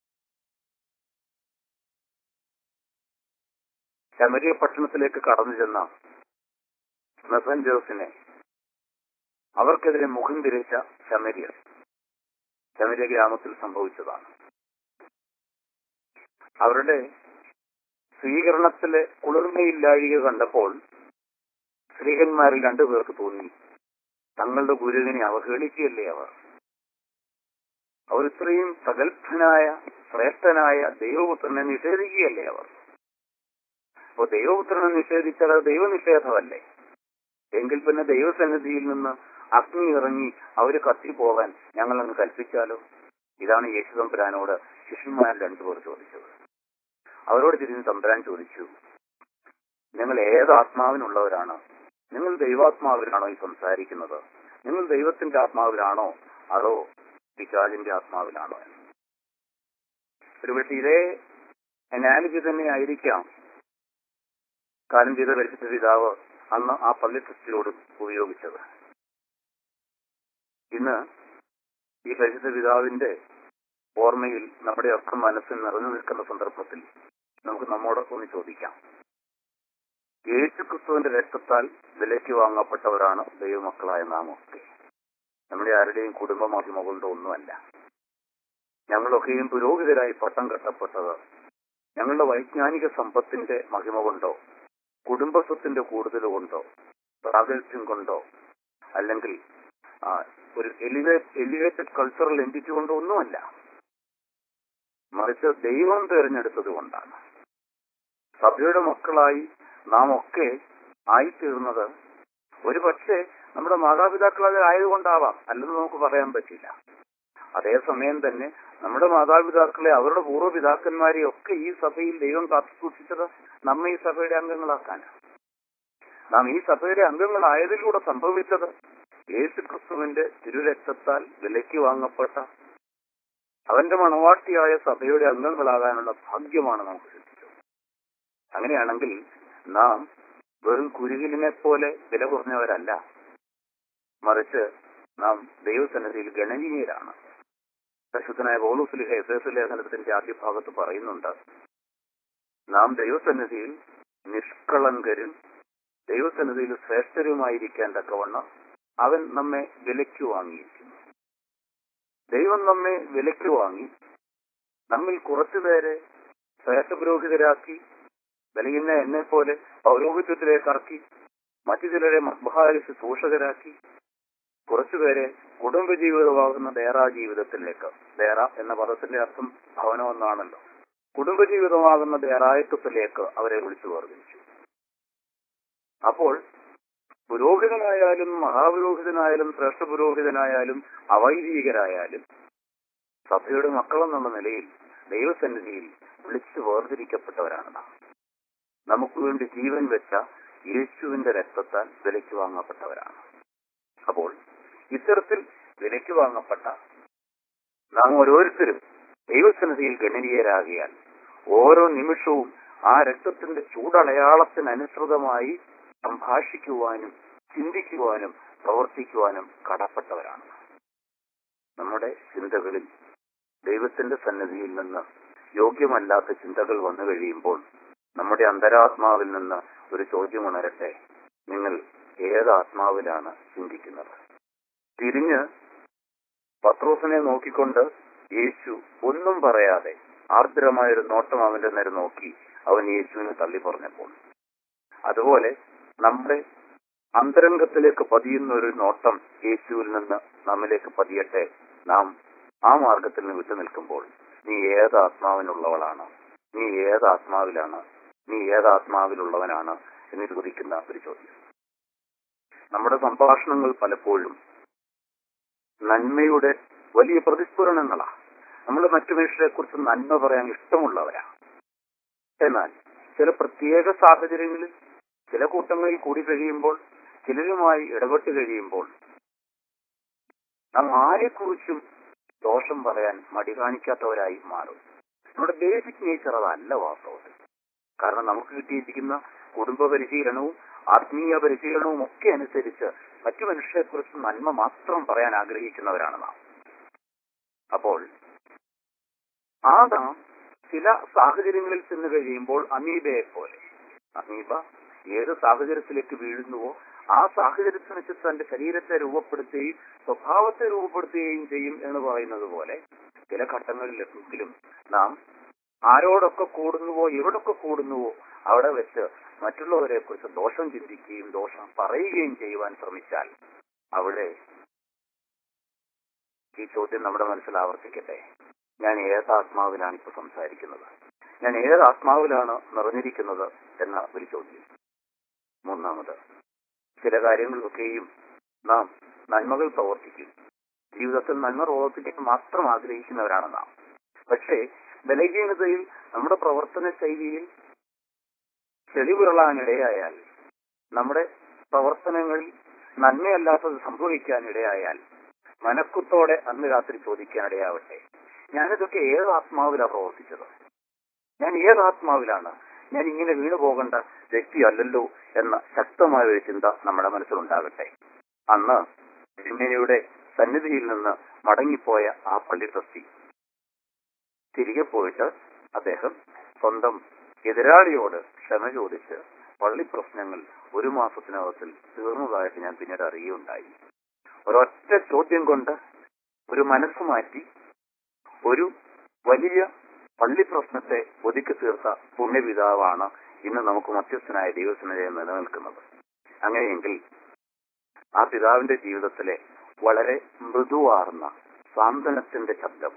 ശമരിയ പട്ടണത്തിലേക്ക് കടന്നു ചെന്ന മെസഞ്ചേഴ്സിനെ അവർക്കെതിരെ മുഖം തിരിച്ച ശമരിയർ ശമരിയ ഗ്രാമത്തിൽ സംഭവിച്ചതാണ് അവരുടെ സ്വീകരണത്തിലെ കുളിർമയില്ലാഴിക കണ്ടപ്പോൾ സ്ത്രീകന്മാരിൽ രണ്ടുപേർക്ക് തോന്നി തങ്ങളുടെ ഗുരുവിനെ അവഹേളിക്കുകയല്ലേ അവർ അവർ ഇത്രയും പ്രഗത്ഭനായ ശ്രേഷ്ഠനായ ദൈവപുത്രനെ നിഷേധിക്കുകയല്ലേ അവർ അപ്പൊ ദൈവപുത്രനെ നിഷേധിച്ചാൽ അത് ദൈവനിഷേധമല്ലേ എങ്കിൽ പിന്നെ ദൈവസന്നിധിയിൽ നിന്ന് അഗ്നി ഇറങ്ങി അവര് കത്തിപ്പോകാൻ ഞങ്ങൾ അങ്ങ് കൽപ്പിച്ചാലോ ഇതാണ് യേശു തമ്പുരാനോട് ശിഷ്യന്മാർ രണ്ടുപേർ ചോദിച്ചത് അവരോട് തിരിഞ്ഞ് തമ്പുരാൻ ചോദിച്ചു നിങ്ങൾ ഏത് ആത്മാവിനുള്ളവരാണ് നിങ്ങൾ ദൈവാത്മാവിലാണോ ഈ സംസാരിക്കുന്നത് നിങ്ങൾ ദൈവത്തിന്റെ ആത്മാവിലാണോ അതോ പിശാചിന്റെ ആത്മാവിലാണോ എന്ന് ഒരുപക്ഷെ ഇതേ അനാലജി തന്നെ ആയിരിക്കാം കാലം ചെയ്ത പരിശുദ്ധ പിതാവ് അന്ന് ആ പള്ളി ട്രസ്റ്റിനോട് ഉപയോഗിച്ചത് ഇന്ന് ഈ പരിശുദ്ധ പിതാവിന്റെ ഓർമ്മയിൽ നമ്മുടെയൊക്കെ മനസ്സിൽ നിറഞ്ഞു നിൽക്കുന്ന സന്ദർഭത്തിൽ നമുക്ക് നമ്മോട് ഒന്ന് ചോദിക്കാം യേശുക്രിസ്തുവിന്റെ രക്തത്താൽ വിലയ്ക്ക് വാങ്ങപ്പെട്ടവരാണ് ദൈവമക്കളായ നാം ഒക്കെ നമ്മുടെ ആരുടെയും കുടുംബമഹിമ കൊണ്ടോ ഒന്നുമല്ല ഞങ്ങളൊക്കെയും പുരോഹിതരായി പട്ടം കെട്ടപ്പെട്ടത് ഞങ്ങളുടെ വൈജ്ഞാനിക സമ്പത്തിന്റെ മഹിമ കൊണ്ടോ കുടുംബസ്വത്തിന്റെ കൂടുതൽ കൊണ്ടോ പ്രാഗൽഭ്യം കൊണ്ടോ അല്ലെങ്കിൽ ആ, ഒരു എലിവേറ്റഡ് കൾച്ചറൽ എൻറ്റിറ്റി കൊണ്ടോ ഒന്നുമല്ല മറിച്ച് ദൈവം തിരഞ്ഞെടുത്തത് കൊണ്ടാണ് സഭയുടെ മക്കളായി നാം ഒക്കെ ആയിത്തീർന്നത് ഒരു പക്ഷേ നമ്മുടെ മാതാപിതാക്കൾ അതിൽ ആയതുകൊണ്ടാവാം അല്ലെന്ന് നമുക്ക് പറയാൻ പറ്റില്ല അതേസമയം തന്നെ നമ്മുടെ മാതാപിതാക്കളെ അവരുടെ പൂർവ്വപിതാക്കന്മാരെ ഒക്കെ ഈ സഭയിൽ ദൈവം കാത്തു സൂക്ഷിച്ചത് നമ്മെ ഈ സഭയുടെ അംഗങ്ങളാക്കാനാണ് നാം ഈ സഭയുടെ അംഗങ്ങളായതിലൂടെ സംഭവിച്ചത് യേശു ക്രിസ്തുവിന്റെ തിരുരക്തത്താൽ വിലയ്ക്ക് വാങ്ങപ്പെട്ട അവന്റെ മണവാട്ടിയായ സഭയുടെ അംഗങ്ങളാകാനുള്ള ഭാഗ്യമാണ് നമുക്ക് ലഭിച്ചത് അങ്ങനെയാണെങ്കിൽ നാം വെറും കുരുകിലിനെ പോലെ വില കുറഞ്ഞവരല്ല മറിച്ച് നാം ദൈവസന്നിധിയിൽ ഗണനീയരാണ് പരിശുദ്ധനായ പൗലോസ്ലിഹ എസ് എസ് ലേഖനത്തിന്റെ ആദ്യ ഭാഗത്ത് പറയുന്നുണ്ട് നാം ദൈവസന്നിധിയിൽ നിഷ്കളങ്കരും ദൈവസന്നിധിയിൽ ശ്രേഷ്ഠരുമായിരിക്കാൻ തക്കവണ്ണം അവൻ നമ്മെ വിലയ്ക്ക് വാങ്ങിയിരിക്കുന്നു ദൈവം നമ്മെ വിലയ്ക്ക് വാങ്ങി നമ്മിൽ കുറച്ചുപേരെ ശ്രേഷ്ഠ പുരോഹിതരാക്കി ബലഹീന എന്നെ പോലെ പൗരോഹിത്യത്തിലേക്കാക്കി മറ്റു ചിലരെ മഹാരി ശുശ്രൂഷകരാക്കി കുറച്ചുപേരെ കുടുംബജീവിതമാകുന്ന ദേറാ ജീവിതത്തിലേക്ക് ദേറ എന്ന പദത്തിന്റെ അർത്ഥം ഭവനം എന്നാണല്ലോ കുടുംബജീവിതമാകുന്ന ദേറായത്വത്തിലേക്ക് അവരെ വിളിച്ചു വർദ്ധിച്ചു അപ്പോൾ പുരോഹിതനായാലും മഹാപുരോഹിതനായാലും ശ്രേഷ്ഠ പുരോഹിതനായാലും അവൈദികരായാലും സഭയുടെ മക്കളെന്നുള്ള നിലയിൽ ദൈവസന്നിധിയിൽ വിളിച്ചു വേർതിരിക്കപ്പെട്ടവരാണ് നാം നമുക്ക് വേണ്ടി ജീവൻ വെച്ച യേശുവിന്റെ രക്തത്താൽ വിലയ്ക്ക് വാങ്ങപ്പെട്ടവരാണ് അപ്പോൾ ഇത്തരത്തിൽ വിലയ്ക്ക് വാങ്ങപ്പെട്ട നാം ഓരോരുത്തരും ദൈവസന്നിധിയിൽ ഗണനീയരാകിയാൽ ഓരോ നിമിഷവും ആ രക്തത്തിന്റെ ചൂടടയാളത്തിനനുസൃതമായി സംഭാഷിക്കുവാനും ചിന്തിക്കുവാനും പ്രവർത്തിക്കുവാനും കടപ്പെട്ടവരാണ് നമ്മുടെ ചിന്തകളിൽ ദൈവത്തിന്റെ സന്നിധിയിൽ നിന്ന് യോഗ്യമല്ലാത്ത ചിന്തകൾ വന്നു കഴിയുമ്പോൾ നമ്മുടെ അന്തരാത്മാവിൽ നിന്ന് ഒരു ചോദ്യം ഉണരട്ടെ നിങ്ങൾ ഏത് ആത്മാവിലാണ് ചിന്തിക്കുന്നത് തിരിഞ്ഞ് പത്രോസിനെ നോക്കിക്കൊണ്ട് യേശു ഒന്നും പറയാതെ ആർദ്രമായൊരു നോട്ടം അവന്റെ നേരെ നോക്കി അവൻ യേശുവിനെ തള്ളി പറഞ്ഞപ്പോൾ അതുപോലെ നമ്മുടെ അന്തരംഗത്തിലേക്ക് പതിയുന്ന ഒരു നോട്ടം യേശുവിൽ നിന്ന് നമ്മിലേക്ക് പതിയട്ടെ നാം ആ മാർഗത്തിൽ നിന്ന് വിട്ടു നിൽക്കുമ്പോൾ നീ ഏത് ആത്മാവിനുള്ളവളാണ് നീ ഏത് ആത്മാവിലാണ് നീ ഏത് ആത്മാവിലുള്ളവനാണ് എന്ന് ചോദിക്കുന്ന ഒരു ചോദ്യം നമ്മുടെ സംഭാഷണങ്ങൾ പലപ്പോഴും നന്മയുടെ വലിയ പ്രതിസ്ഫുരണങ്ങളാണ് നമ്മൾ മറ്റു മനുഷ്യരെ കുറിച്ച് നന്മ പറയാൻ ഇഷ്ടമുള്ളവരാണ് എന്നാൽ ചില പ്രത്യേക സാഹചര്യങ്ങളിൽ ചില കൂട്ടങ്ങളിൽ കൂടി കഴിയുമ്പോൾ ചിലരുമായി ഇടപെട്ട് കഴിയുമ്പോൾ നാം ആരെക്കുറിച്ചും ദോഷം പറയാൻ മടി കാണിക്കാത്തവരായി മാറും നമ്മുടെ ബേസിക് നേച്ചർ അതല്ല വാസ്തവത്തിൽ കാരണം നമുക്ക് കിട്ടിയിരിക്കുന്ന കുടുംബ പരിശീലനവും ആത്മീയ പരിശീലനവും ഒക്കെ അനുസരിച്ച് മറ്റു മനുഷ്യരെക്കുറിച്ച് നന്മ മാത്രം പറയാൻ ആഗ്രഹിക്കുന്നവരാണ് നാം അപ്പോൾ ആ നാം ചില സാഹചര്യങ്ങളിൽ ചെന്ന് കഴിയുമ്പോൾ അമീബയെ പോലെ അമീബ ഏത് സാഹചര്യത്തിലേക്ക് വീഴുന്നുവോ ആ സാഹചര്യത്തിനനുസരിച്ച് തന്റെ ശരീരത്തെ രൂപപ്പെടുത്തുകയും സ്വഭാവത്തെ രൂപപ്പെടുത്തുകയും ചെയ്യും എന്ന് പറയുന്നത് പോലെ ചില ഘട്ടങ്ങളിലെങ്കിലും നാം ആരോടൊക്കെ കൂടുന്നുവോ എവിടൊക്കെ കൂടുന്നുവോ അവിടെ വെച്ച് മറ്റുള്ളവരെ കുറിച്ച് ദോഷം ചിന്തിക്കുകയും ദോഷം പറയുകയും ചെയ്യുവാൻ ശ്രമിച്ചാൽ അവിടെ ഈ ചോദ്യം നമ്മുടെ മനസ്സിൽ ആവർത്തിക്കട്ടെ ഞാൻ ഏത് ആത്മാവിലാണ് ഇപ്പൊ സംസാരിക്കുന്നത് ഞാൻ ഏത് ആത്മാവിലാണ് നിറഞ്ഞിരിക്കുന്നത് എന്ന ഒരു ചോദ്യം മൂന്നാമത് ചില കാര്യങ്ങളിലൊക്കെയും നാം നന്മകൾ പ്രവർത്തിക്കും ജീവിതത്തിൽ നന്മ പ്രവർത്തിക്കാൻ മാത്രം ആഗ്രഹിക്കുന്നവരാണ് നാം പക്ഷേ ബലഹീനതയിൽ നമ്മുടെ പ്രവർത്തന ശൈലിയിൽ ചെളിപുരളാനിടയായാൽ നമ്മുടെ പ്രവർത്തനങ്ങളിൽ നന്മയല്ലാത്തത് സംഭവിക്കാനിടയായാൽ മനക്കുത്തോടെ അന്ന് രാത്രി ചോദിക്കാനിടയാവട്ടെ ഞാനിതൊക്കെ ഏത് ആത്മാവിലാണ് പ്രവർത്തിച്ചത് ഞാൻ ഏത് ആത്മാവിലാണ് ഞാൻ ഇങ്ങനെ വീണു പോകേണ്ട വ്യക്തിയല്ലല്ലോ എന്ന ശക്തമായ ഒരു ചിന്ത നമ്മുടെ മനസ്സിലുണ്ടാകട്ടെ അന്ന് തിരുമേനിയുടെ സന്നിധിയിൽ നിന്ന് മടങ്ങിപ്പോയ ആ പള്ളി ട്രസ്റ്റി തിരികെ പോയിട്ട് അദ്ദേഹം സ്വന്തം എതിരാളിയോട് ക്ഷമ ചോദിച്ച് പള്ളി പ്രശ്നങ്ങൾ ഒരു മാസത്തിനകത്തിൽ തീർന്നതായിട്ട് ഞാൻ പിന്നീട് അറിയുകയുണ്ടായി ഒരൊറ്റ ചോദ്യം കൊണ്ട് ഒരു മനസ്സ് മാറ്റി ഒരു വലിയ പള്ളി പ്രശ്നത്തെ ഒതുക്കി തീർത്ത പുണ്യപിതാവാണ് ഇന്ന് നമുക്ക് മധ്യസ്ഥനായ ദൈവസന്നിധിയിൽ നിലനിൽക്കുന്നത് അങ്ങനെയെങ്കിൽ ആ പിതാവിന്റെ ജീവിതത്തിലെ വളരെ മൃദുവാർന്ന സാന്ത്വനത്തിന്റെ ശബ്ദം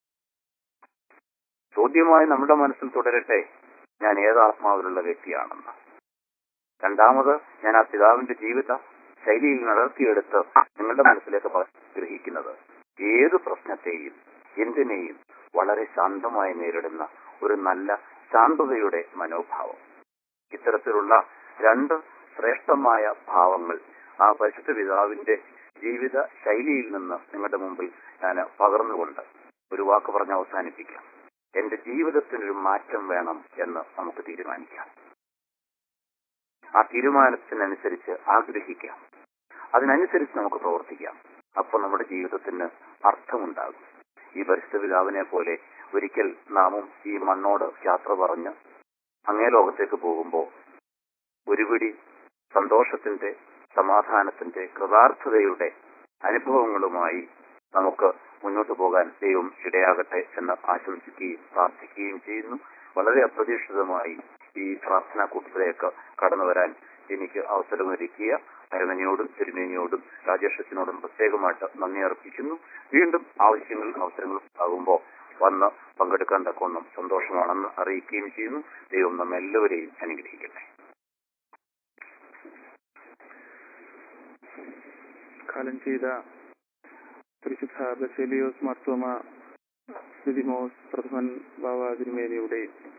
ചോദ്യമായി നമ്മുടെ മനസ്സിൽ തുടരട്ടെ ഞാൻ ഏത് ആത്മാവിലുള്ള വ്യക്തിയാണെന്ന് രണ്ടാമത് ഞാൻ ആ പിതാവിന്റെ ജീവിത ശൈലിയിൽ നടത്തിയെടുത്ത് നിങ്ങളുടെ മനസ്സിലേക്ക് ഗ്രഹിക്കുന്നത് ഏത് പ്രശ്നത്തെയും എന്തിനേയും വളരെ ശാന്തമായി നേരിടുന്ന ഒരു നല്ല ശാന്തതയുടെ മനോഭാവം ഇത്തരത്തിലുള്ള രണ്ട് ശ്രേഷ്ഠമായ ഭാവങ്ങൾ ആ പരിശുദ്ധ പിതാവിന്റെ ജീവിത ശൈലിയിൽ നിന്ന് നിങ്ങളുടെ മുമ്പിൽ ഞാൻ പകർന്നുകൊണ്ട് ഒരു വാക്ക് പറഞ്ഞ് അവസാനിപ്പിക്കാം എന്റെ ജീവിതത്തിനൊരു മാറ്റം വേണം എന്ന് നമുക്ക് തീരുമാനിക്കാം ആ തീരുമാനത്തിനനുസരിച്ച് ആഗ്രഹിക്കാം അതിനനുസരിച്ച് നമുക്ക് പ്രവർത്തിക്കാം അപ്പോൾ നമ്മുടെ ജീവിതത്തിന് അർത്ഥമുണ്ടാകും ഈ പരിശുദ്ധ പിതാവിനെ പോലെ ഒരിക്കൽ നാമും ഈ മണ്ണോട് യാത്ര പറഞ്ഞ് അങ്ങേ ലോകത്തേക്ക് പോകുമ്പോൾ ഒരുപിടി സന്തോഷത്തിന്റെ സമാധാനത്തിന്റെ കൃതാർത്ഥതയുടെ അനുഭവങ്ങളുമായി നമുക്ക് മുന്നോട്ട് പോകാൻ ദൈവം ഇടയാകട്ടെ എന്ന് ആശംസിക്കുകയും പ്രാർത്ഥിക്കുകയും ചെയ്യുന്നു വളരെ അപ്രതീക്ഷിതമായി ഈ പ്രാർത്ഥനാ കൂട്ടത്തിലേക്ക് കടന്നു വരാൻ എനിക്ക് അവസരമൊരുക്കിയ അരമനയോടും തിരുമേനിയോടും രാജേഷത്തിനോടും പ്രത്യേകമായിട്ട് നന്ദി അർപ്പിക്കുന്നു വീണ്ടും ആവശ്യങ്ങൾ അവസരങ്ങളും ആകുമ്പോൾ വന്ന് പങ്കെടുക്കാൻ തക്കോണം സന്തോഷമാണെന്ന് അറിയിക്കുകയും ചെയ്യുന്നു ദൈവം നമ്മെല്ലാവരെയും അനുഗ്രഹിക്കട്ടെ കാലം ചെയ്ത പരിശുദ്ധ ബസേലിയോസ് മാർത്തോമ സ്ഥിതിമോസ് പ്രഥമൻ ബാബ തിരുമേനിയുടെ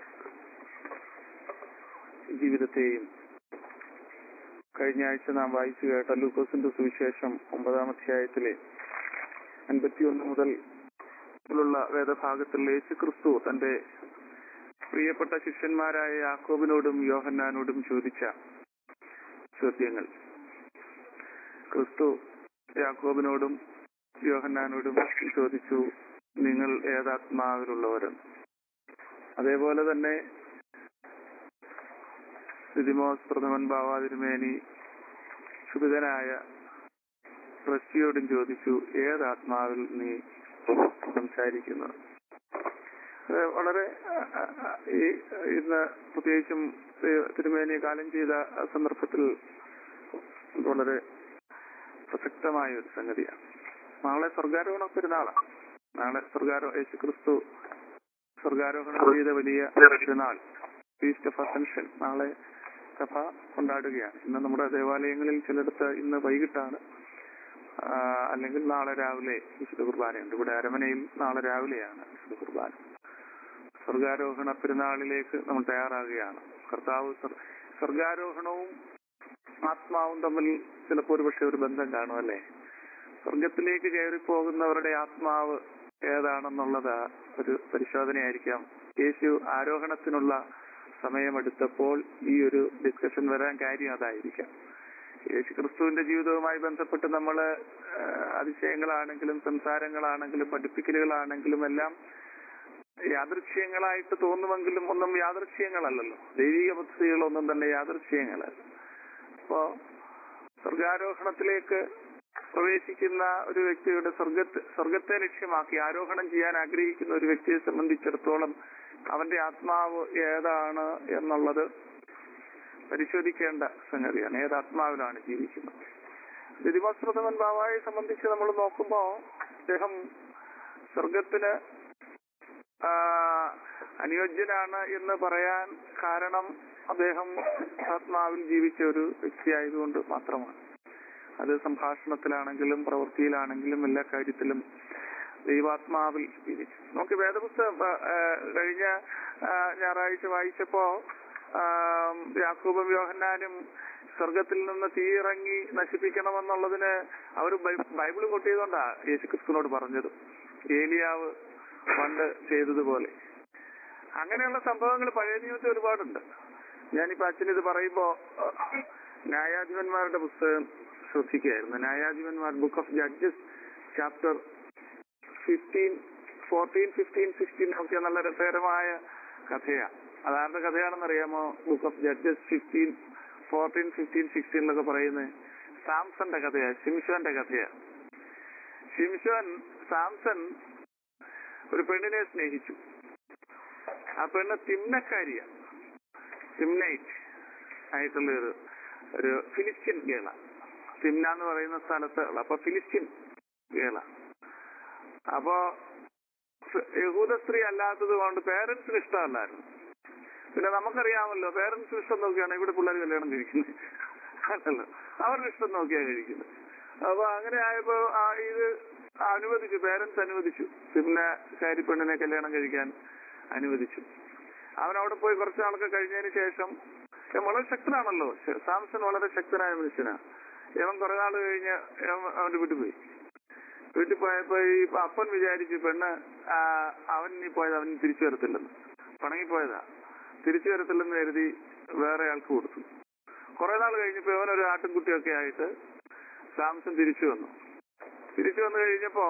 ജീവിതത്തെയും കഴിഞ്ഞ ആഴ്ച നാം വായിച്ചു കേട്ട ലൂക്കോസിന്റെ സുവിശേഷം ഒമ്പതാം അധ്യായത്തിലെ അൻപത്തിയൊന്ന് മുതൽ ഉള്ള വേദഭാഗത്തിൽ യേശു ക്രിസ്തു തന്റെ പ്രിയപ്പെട്ട ശിഷ്യന്മാരായ യാക്കോബിനോടും യോഹന്നാനോടും ചോദിച്ച ചോദ്യങ്ങൾ ക്രിസ്തു യാക്കോബിനോടും യോഹന്നാനോടും ചോദിച്ചു നിങ്ങൾ ഏതാത്മാവിലുള്ളവരെന്ന് അതേപോലെ തന്നെ സ്ഥിതിമോസ് പ്രഥമൻ ബാവ തിരുമേനി ക്ഷുഭിതനായ റഷ്യയോടും ചോദിച്ചു ഏതാത്മാവിൽ നീ സംസാരിക്കുന്നത് അത് വളരെ അഹ്, അഹ്, ഈ ഇന്ന് പ്രത്യേകിച്ചും തി- തിരുമേനി കാലം ചെയ്ത ആ സന്ദർഭത്തിൽ ഇത് വളരെ പ്രസക്തമായ ഒരു സംഗതിയാണ് നാളെ സ്വർഗാരോഹണ പെരുന്നാളാണ് നാളെ സ്വർഗാരോ യേശു ക്രിസ്തു സ്വർഗാരോഹണം ചെയ്ത വലിയ പെരുന്നാൾ ഫീസ്റ്റ് ഓഫ് അസെൻഷൻ നാളെ സഭ കൊണ്ടാടുകയാണ് ഇന്ന് നമ്മുടെ ദേവാലയങ്ങളിൽ ചിലയിടത്ത് ഇന്ന് വൈകിട്ടാണ് ആ, അല്ലെങ്കിൽ നാളെ രാവിലെ വിശുദ്ധ കുർബാനയുണ്ട് ഇവിടെ അരമനയിൽ നാളെ രാവിലെയാണ് വിശുദ്ധ കുർബാന സ്വർഗാരോഹണ പെരുന്നാളിലേക്ക് നമ്മൾ തയ്യാറാകുകയാണ് കർത്താവ് സ്വർ- സ്വർഗാരോഹണവും ആത്മാവും തമ്മിൽ ചിലപ്പോൾ ഒരുപക്ഷെ ഒരു ബന്ധം കാണും അല്ലേ സ്വർഗത്തിലേക്ക് കയറി പോകുന്നവരുടെ ആത്മാവ് ഏതാണെന്നുള്ളത് ഒരു പരിശോധനയായിരിക്കാം യേശു ആരോഹണത്തിനുള്ള സമയമെടുത്തപ്പോൾ ഈ ഒരു ഡിസ്കഷൻ വരാൻ കാര്യം അതായിരിക്കാം യേശു ക്രിസ്തുവിന്റെ ജീവിതവുമായി ബന്ധപ്പെട്ട് നമ്മൾ അതിശയങ്ങളാണെങ്കിലും സംസാരങ്ങളാണെങ്കിലും പഠിപ്പിക്കലുകളാണെങ്കിലും എല്ലാം യാദൃശ്യങ്ങളായിട്ട് തോന്നുമെങ്കിലും ഒന്നും യാദൃശ്യങ്ങളല്ലല്ലോ ദൈവിക പദ്ധതികളൊന്നും തന്നെ യാദൃശ്യങ്ങളല്ല അപ്പോ സ്വർഗാരോഹണത്തിലേക്ക് പ്രവേശിക്കുന്ന ഒരു വ്യക്തിയുടെ സ്വർഗത്തെ സ്വർഗത്തെ ലക്ഷ്യമാക്കി ആരോഹണം ചെയ്യാൻ ആഗ്രഹിക്കുന്ന ഒരു വ്യക്തിയെ സംബന്ധിച്ചിടത്തോളം അവന്റെ ആത്മാവ് ഏതാണ് എന്നുള്ളത് പരിശോധിക്കേണ്ട സംഗതിയാണ് ഏത് ആത്മാവിലാണ് ജീവിക്കുന്നത് ദിദിമോസ്പ്രഥമൻ ബാബായെ സംബന്ധിച്ച് നമ്മൾ നോക്കുമ്പോ അദ്ദേഹം സ്വർഗത്തിന് ആ, അനുയോജ്യനാണ് എന്ന് പറയാൻ കാരണം അദ്ദേഹം ആത്മാവിൽ ജീവിച്ച ഒരു വ്യക്തിയായതുകൊണ്ട് മാത്രമാണ് അത് സംഭാഷണത്തിലാണെങ്കിലും പ്രവൃത്തിയിലാണെങ്കിലും എല്ലാ കാര്യത്തിലും ദൈവാത്മാവിൽ ജീവിച്ചു നമുക്ക് വേദപുസ്തകം ആ, ആ, കഴിഞ്ഞ ആ, ഞായറാഴ്ച വായിച്ചപ്പോ ആ, യാക്കൂബും യോഹന്നാനും സ്വർഗത്തിൽ നിന്ന് തീയിറങ്ങി നശിപ്പിക്കണമെന്നുള്ളതിന് അവർ ബൈബിൾ കൊട്ടിയതുകൊണ്ടാ യേശുക്രിസ്തുവിനോട് പറഞ്ഞത് ഏലിയാവ് പണ്ട് ചെയ്തതുപോലെ അങ്ങനെയുള്ള സംഭവങ്ങൾ പഴയ നിയമത്തിൽ ഒരുപാടുണ്ട് ഞാനിപ്പോ അച്ഛൻ ഇത് പറയുമ്പോ അഹ്, ന്യായാധിപന്മാരുടെ പുസ്തകം ശ്രദ്ധിക്കുകയായിരുന്നു ന്യായാധിപന്മാർ Book of Judges chapter fifteen fourteen fifteen sixteen ഒക്കെ നല്ല രസകരമായ കഥയാ അതാരുടെ കഥയാണെന്ന് അറിയാമോ Book of Judges fifteen fourteen fifteen സിക്സ്റ്റീനിലൊക്കെ പറയുന്നത് സാംസന്റെ കഥയാ ശിംഷോന്റെ കഥയാ ശിംഷോൻ സാംസൺ ഒരു പെണ്ണിനെ സ്നേഹിച്ചു ആ പെണ്ണ് തിമ്നക്കാരിയ തിമ്നൈറ്റ് ആയിട്ടുള്ള ഒരു ഒരു ഫിലിസ്ത്യൻ ഗേള തിമ്ന എന്ന് പറയുന്ന സ്ഥലത്ത് ഉള്ള അപ്പൊ ഫിലിസ്ത്യൻ ഗേള അപ്പോ ഫ്- യഹൂദ സ്ത്രീ അല്ലാത്തത് കൊണ്ട് പേരൻസിന് ഇഷ്ടമല്ലായിരുന്നു പിന്നെ നമുക്കറിയാമല്ലോ പേരൻസിന് ഇഷ്ടം നോക്കിയാണ് ഇവിടെ പിള്ളേർ കല്യാണം കഴിക്കുന്നത് അല്ലല്ലോ അവരുടെ ഇഷ്ടം നോക്കിയാണ് കഴിക്കുന്നത് അപ്പൊ അങ്ങനെ ആയപ്പോ ആ ഇത് അനുവദിച്ചു പേരൻസ് അനുവദിച്ചു പിന്നെ കാരി പെണ്ണിനെ കല്യാണം കഴിക്കാൻ അനുവദിച്ചു അവൻ അവിടെ പോയി കുറച്ച് നാളൊക്കെ കഴിഞ്ഞതിന് ശേഷം ഇവൻ വളരെ ശക്തനാണല്ലോ ശ- സാംസൺ വളരെ ശക്തനായ മനുഷ്യനാ ഇവൻ കുറെ നാൾ കഴിഞ്ഞ് ഇവൻ അവന്റെ വീട്ടിൽ പോയി വീട്ടിൽ പോയപ്പോ ഈ അപ്പൻ വിചാരിച്ചു പെണ്ണ് ആ, അവൻ ഇനി പോയത് അവൻ തിരിച്ചു വരത്തില്ലെന്ന് പണങ്ങിപ്പോയതാ തിരിച്ചു വരത്തില്ലെന്ന് കരുതി വേറെ ആൾക്ക് കൊടുത്തു കുറെ നാൾ കഴിഞ്ഞപ്പോ ഇവൻ ഒരു ആട്ടിൻകുട്ടിയൊക്കെ ആയിട്ട് സാംസൺ തിരിച്ചു വന്നു തിരിച്ചു വന്നു കഴിഞ്ഞപ്പോ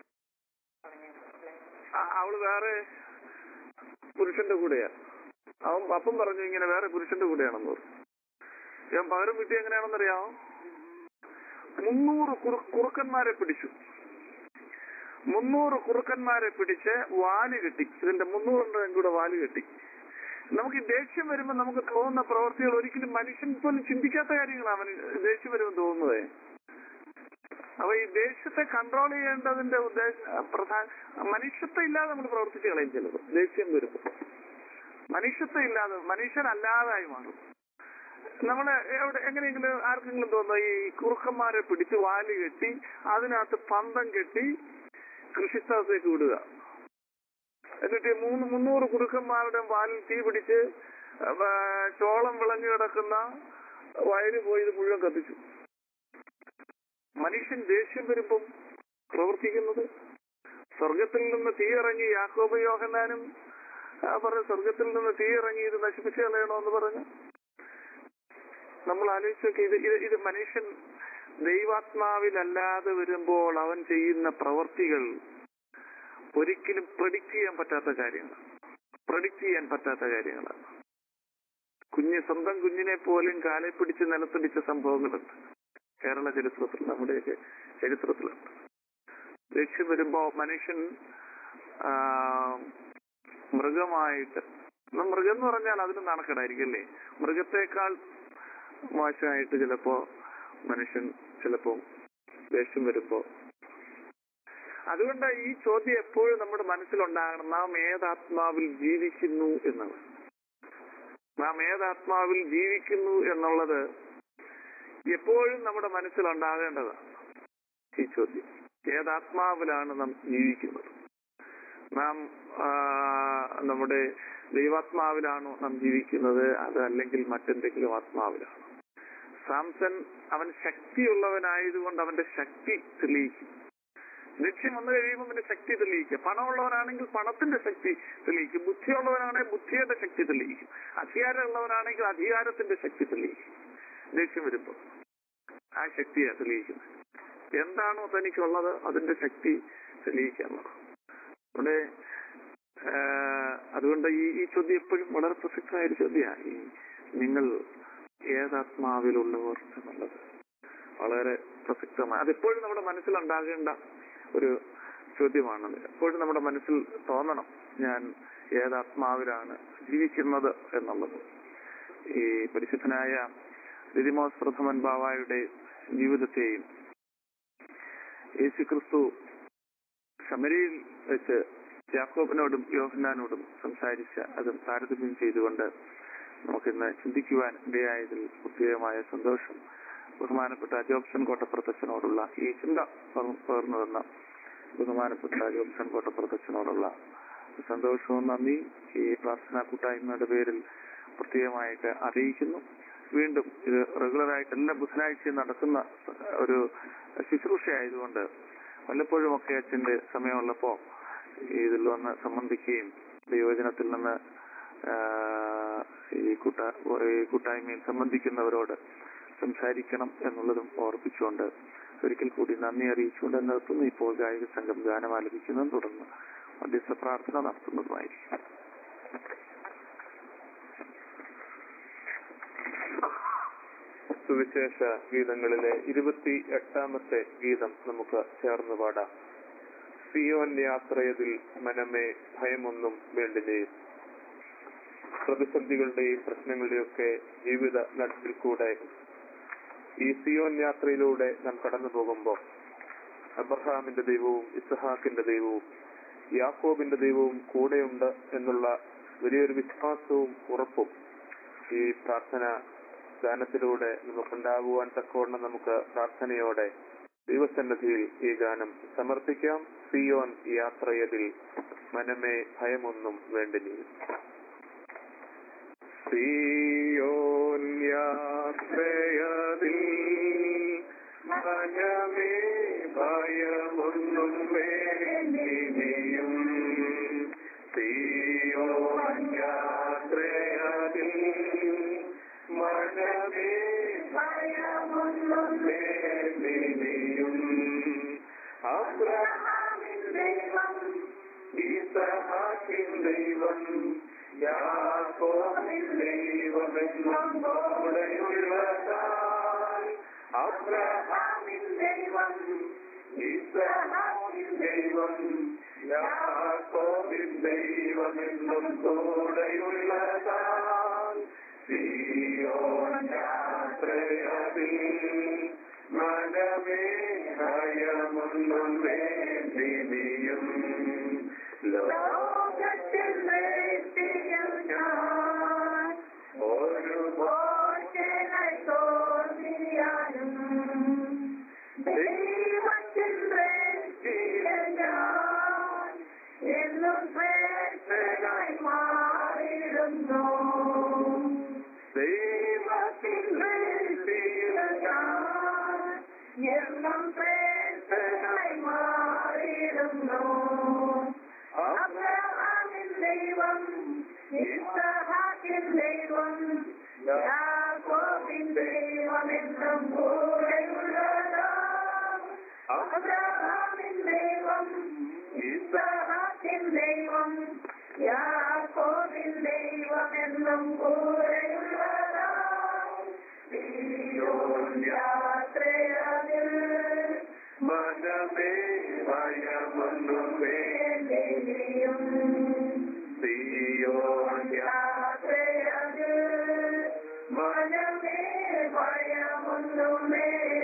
ആ- അവള് വേറെ പുരുഷന്റെ കൂടെയാ അവൻ അപ്പം പറഞ്ഞു ഇങ്ങനെ വേറെ പുരുഷന്റെ കൂടെയാണെന്ന് പറഞ്ഞു ഇവൻ പകരം കിട്ടി എങ്ങനെയാണെന്നറിയാമോ മുന്നൂറ് കുറു- കുറുക്കന്മാരെ പിടിച്ചു മുന്നൂറ് കുറുക്കന്മാരെ പിടിച്ച് വാല് കെട്ടി ഇതിന്റെ മുന്നൂറിന്റെ കൂടെ വാല് കെട്ടി നമുക്ക് ഈ ദേഷ്യം വരുമ്പോൾ നമുക്ക് തോന്നുന്ന പ്രവൃത്തികൾ ഒരിക്കലും മനുഷ്യൻ പോലും ചിന്തിക്കാത്ത കാര്യങ്ങളാണ് അവന് ദേഷ്യം വരുമ്പോൾ തോന്നുന്നത് അപ്പൊ ഈ ദേഷ്യത്തെ കൺട്രോൾ ചെയ്യേണ്ടതിന്റെ ഉദ്ദേശം പ്രധാന മനുഷ്യത്വം ഇല്ലാതെ നമ്മൾ പ്രവർത്തിച്ച് കളയും ചിലത് ദേഷ്യം വരുമ്പോൾ മനുഷ്യത്വം ഇല്ലാതെ മനുഷ്യനല്ലാതായി മാറും നമ്മള് എവിടെ എങ്ങനെയെങ്കിലും ആർക്കെങ്കിലും തോന്നുന്നു ഈ കുറുക്കന്മാരെ പിടിച്ച് വാല് കെട്ടി അതിനകത്ത് പന്തം കെട്ടി കൃഷിസ്ഥലത്തേക്ക് വിടുക എന്നിട്ട് ഈ മൂന്ന് മുന്നൂറ് കുറുക്കന്മാരുടെ വാലിൽ തീ പിടിച്ച് ആ, ചോളം വിളഞ്ഞു കിടക്കുന്ന വയല് പോയി ഇത് മുഴുവൻ കത്തിച്ചു മനുഷ്യൻ ദേഷ്യം വരുമ്പം പ്രവർത്തിക്കുന്നത് സ്വർഗത്തിൽ നിന്ന് തീ ഇറങ്ങി യാക്കോബ് യോഹന്നാനും ആ, പറഞ്ഞു സ്വർഗത്തിൽ നിന്ന് തീ ഇറങ്ങി ഇത് നശിപ്പിച്ചു കളയണമെന്ന് പറഞ്ഞു നമ്മൾ ആലോചിച്ച് നോക്കി ഇത് ഇത് ഇത് മനുഷ്യൻ ദൈവാത്മാവിലല്ലാതെ വരുമ്പോൾ അവൻ ചെയ്യുന്ന പ്രവർത്തികൾ ഒരിക്കലും പ്രഡിക്റ്റ് ചെയ്യാൻ പറ്റാത്ത കാര്യങ്ങൾ പ്രഡിക്റ്റ് ചെയ്യാൻ പറ്റാത്ത കാര്യങ്ങളാണ് കുഞ്ഞ് സ്വന്തം കുഞ്ഞിനെ പോലും കാലെ പിടിച്ച് നിലത്തിടിച്ച സംഭവങ്ങളുണ്ട് കേരള ചരിത്രത്തിൽ നമ്മുടെയൊക്കെ ചരിത്രത്തിലുണ്ട് ദേഷ്യം വരുമ്പോ മനുഷ്യൻ ആ, മൃഗമായിട്ട് എന്നാ മൃഗം എന്ന് പറഞ്ഞാൽ അതിന് നാണക്കേടായിരിക്കും അല്ലേ മൃഗത്തെക്കാൾ മോശമായിട്ട് ചിലപ്പോ മനുഷ്യൻ ചിലപ്പോ ദേഷ്യം വരുമ്പോ അതുകൊണ്ട് ഈ ചോദ്യം എപ്പോഴും നമ്മുടെ മനസ്സിലുണ്ടാകണം നാം ഏതാത്മാവിൽ ജീവിക്കുന്നു എന്നുള്ളത് നാം ഏതാത്മാവിൽ ജീവിക്കുന്നു എന്നുള്ളത് എപ്പോഴും നമ്മുടെ മനസ്സിലുണ്ടാകേണ്ടതാണ് ഈ ചോദ്യം ഏതാത്മാവിലാണ് നാം ജീവിക്കുന്നത് നാം ആ, നമ്മുടെ ദൈവാത്മാവിലാണോ നാം ജീവിക്കുന്നത് അത് അല്ലെങ്കിൽ മറ്റെന്തെങ്കിലും ആത്മാവിലാണോ സാംസൺ അവൻ ശക്തിയുള്ളവനായതുകൊണ്ട് അവന്റെ ശക്തി തെളിയിക്കും ലക്ഷ്യം വന്നു കഴിയുമ്പോൾ അവന്റെ ശക്തി തെളിയിക്കും പണമുള്ളവനാണെങ്കിൽ പണത്തിന്റെ ശക്തി തെളിയിക്കും ബുദ്ധിയുള്ളവനാണെങ്കിൽ ബുദ്ധിയുടെ ശക്തി തെളിയിക്കും അധികാരമുള്ളവനാണെങ്കിൽ അധികാരത്തിന്റെ ശക്തി തെളിയിക്കും ലക്ഷ്യം വരുമ്പോൾ ആ ശക്തിയാണ് തെളിയിക്കുന്നത് എന്താണോ തനിക്കുള്ളത് അതിന്റെ ശക്തി തെളിയിക്കാനുള്ളത് അവിടെ ആ, അതുകൊണ്ട് ഈ ഈ ചോദ്യം എപ്പോഴും വളരെ പ്രസക്തമായ ഒരു ചോദ്യമാണ് ഈ നിങ്ങൾ ഏതാത്മാവിലുള്ളവർ എന്നുള്ളത് വളരെ പ്രസക്തമാണ് അതെപ്പോഴും നമ്മുടെ മനസ്സിലുണ്ടാകേണ്ട ഒരു ചോദ്യമാണത് എപ്പോഴും നമ്മുടെ മനസ്സിൽ തോന്നണം ഞാൻ ഏതാത്മാവിലാണ് ജീവിക്കുന്നത് എന്നുള്ളത് ഈ പരിശുദ്ധനായ ദിദിമോസ് പ്രഥമൻ ബാവായുടെ ജീവിതത്തെയും യേശുക്രിസ്തു ശമരിയിൽ വെച്ച് യാക്കോബിനോടും യോഹന്നാനോടും സംസാരിച്ച അതും താരതമ്യം ചെയ്തുകൊണ്ട് നമുക്കിന്ന് ചിന്തിക്കുവാൻ ഇടയായതിൽ പ്രത്യേകമായ സന്തോഷം ബഹുമാനപ്പെട്ട ജോബ്സൺ കോട്ടപ്രത്തച്ഛനോടുള്ള ഈ ചിന്ത പകർ- പകർന്നു തന്ന ബഹുമാനപ്പെട്ട ജോബ്സൺ കോട്ടപ്രത്തച്ഛനോടുള്ള സന്തോഷവും നന്ദി ഈ പ്രാർത്ഥനാ കൂട്ടായ്മയുടെ പേരിൽ പ്രത്യേകമായിട്ട് അറിയിക്കുന്നു വീണ്ടും ഇത് റെഗുലറായിട്ട് എല്ലാ ബുധനാഴ്ചയും നടക്കുന്ന ഒരു ശുശ്രൂഷ ആയതുകൊണ്ട് വല്ലപ്പോഴും ഒക്കെ അച്ഛന്റെ സമയമുള്ളപ്പോ ഇതിൽ വന്ന് സംബന്ധിക്കുകയും ദൈവജനത്തിൽ നിന്ന് ആ, ഈ കൂട്ട ഈ കൂട്ടായ്മയിൽ സംബന്ധിക്കുന്നവരോട് സംസാരിക്കണം എന്നുള്ളതും ഓർപ്പിച്ചുകൊണ്ട് ഒരിക്കൽ കൂടി നന്ദി അറിയിച്ചുകൊണ്ട് നിർത്തുന്നു ഇപ്പോൾ ഗായക സംഘം ഗാനം ആലപിക്കുന്നതും തുടർന്ന് മധ്യസ്ഥ പ്രാർത്ഥന നടത്തുന്നതുമായിരിക്കും സുവിശേഷ ഗീതങ്ങളിലെ ഇരുപത്തി എട്ടാമത്തെ ഗീതം നമുക്ക് ചേർന്ന് പാടാം സിയോൻ യാത്രയതിൽ മനമേ ഭയമൊന്നും വേണ്ടിനെയും പ്രതിസന്ധികളുടെയും പ്രശ്നങ്ങളുടെയും ഒക്കെ ജീവിത നടത്തിൽ കൂടെ ഈ സിയോൻ യാത്രയിലൂടെ നാം കടന്നു പോകുമ്പോൾ അബ്രഹാമിന്റെ ദൈവവും ഇസ്ഹാക്കിന്റെ ദൈവവും യാക്കോബിന്റെ ദൈവവും കൂടെയുണ്ട് എന്നുള്ള വലിയൊരു വിശ്വാസവും ഉറപ്പും ഈ പ്രാർത്ഥന ഗാനത്തിലൂടെ നമുക്കുണ്ടാകുവാൻ തക്കവണ്ണം നമുക്ക് പ്രാർത്ഥനയോടെ ദൈവസന്നിധിയിൽ ഈ ഗാനം സമർപ്പിക്കാം സിയോൻ യാത്രയതിൽ മനമേ ഭയമൊന്നും വേണ്ടിനി സിയോൻ യാത്രയതിൽ മനമേ ഭയമൊന്നും വേണ്ടിനിയും സിയോൻ യാത്രയതിൽ മനമേ ഭയമൊന്നും വേണ്ടിനിയും അബ്രഹാമിൻ ദൈവം ഈസഹാക്കിൻ ദൈവം യാക്കോബിൻ ദൈവമെന്നും കൂടെയുള്ളതാൽ അബ്രഹാമിൻ ദൈവം ഈസഹാക്കിൻ ദൈവം യാക്കോബിൻ ദൈവമെന്നും കൂടെയുള്ളതാൽ സിയോൻ യാത്രയതിൽ മനമേ ഭയമൊന്നും വേണ്ടിനിയും ലോകത്തിൽ വേണ്ടിയും ഞാൻ ഒരു ഭോജനായി തോന്നിയാലും ദൈവത്തിൽ വേണ്ടിയ ഞാൻ എന്നും പ്രേക്ഷനായി മാറിയിരുന്നു ദൈവത്തിൽ വേണ്ടിയ ഞാൻ എന്നും പ്രേക്ഷനായി മാറിയിരുന്നു അബ്രഹാമിൻ ദൈവം ഇസ്ഹാക്കിൻ ദൈവം യാക്കോബിൻ ദൈവം എന്നും കൂടെയുള്ളതാ അബ്രഹാമിൻ ദൈവം ഇസ്ഹാക്കിൻ ദൈവം യാക്കോബിൻ ദൈവം എന്നും കൂടെയുള്ളതാ യാത്രയാതിൽ മനമേ ഭയമൊന്നും വേണ്ടിയും സിയോൻ യാത്രയാതിൽ മനമേ ഭയമൊന്നും വേണ്ടിയും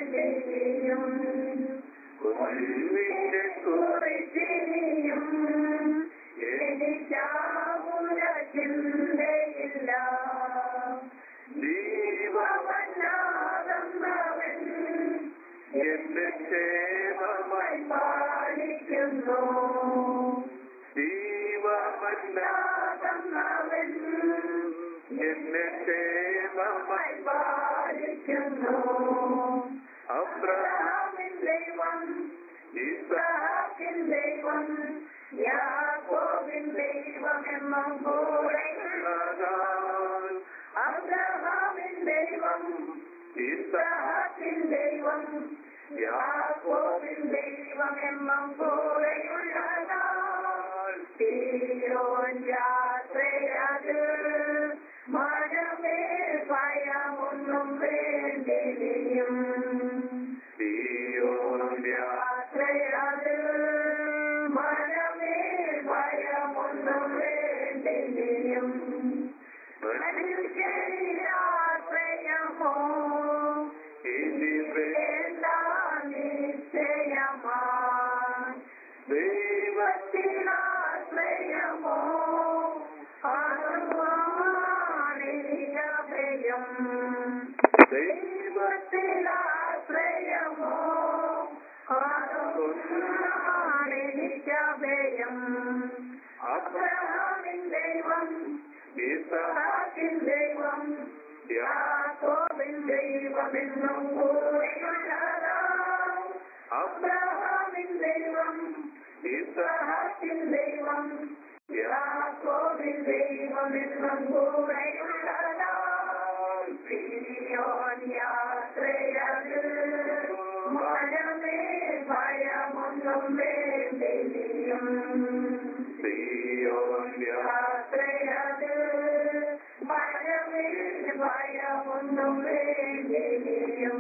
മുൻപിനെ കുറിച്ചിനിയും എനിക്കാവുന്ന ചിന്തയില്ല ജീവമല്ലാതന്നവൻ എന്റെ ക്ഷേമമായി പാലിക്കുന്നു ജീവമല്ലാതന്നവൻ എന്നെ ക്ഷേമമായി പാലിക്കുന്നു അബ്രഹാം അബ്രഹാമിൻ ദൈവം ഇസ്ഹാക്കിൻ ഇസ്ഹാക്കിൻ ദൈവം യാക്കോബിൻ ദൈവം എന്നും കൂടെയുള്ള ഇസ്ഹാഖാൽ, അബ്രഹാമിൻ ദൈവം ഇസ്ഹാക്കിൻ ദൈവം യാക്കോബിൻ ദൈവം എന്നും കൂടെയുള്ളതാൽ തീരോൻ യാത്രയത് മഴമേ ഭയമൊന്നും വേണ്ടിയും സിയോൻ യാത്രയത് മഴമേ ഭയമൊന്നും വേണ്ടിയും മനുഷ്യരാശ്രയമോ ഇനി വേണ്ട നിശ്ചയമാ ദൈവ ദൈവത്തിനാശ്രയമോ അനുമാനികഭയം ദൈവത്തിനാശ്രയമോ അനുമാനികഭയം അബ്രഹാമിൻ ദൈവം ഇസ്ഹാക്കിൻ ദൈവം യാക്കോബിൻ ദൈവമെന്നും കൂടെയുള്ളതാം അബ്രഹാമിൻ ദൈവം ഇസ്ഹാക്കിൻ ദൈവം യാക്കോബിൻ ദൈവമെന്നും കൂടെയുള്ളതാം സിരിയോൻ യാത്രയത് മനമേ ഭയമൊന്നും വേണ്ടിയും സിയോൻ യാത്രയത് ഭയമേ ഭയമൊന്നും വേണ്ടിയും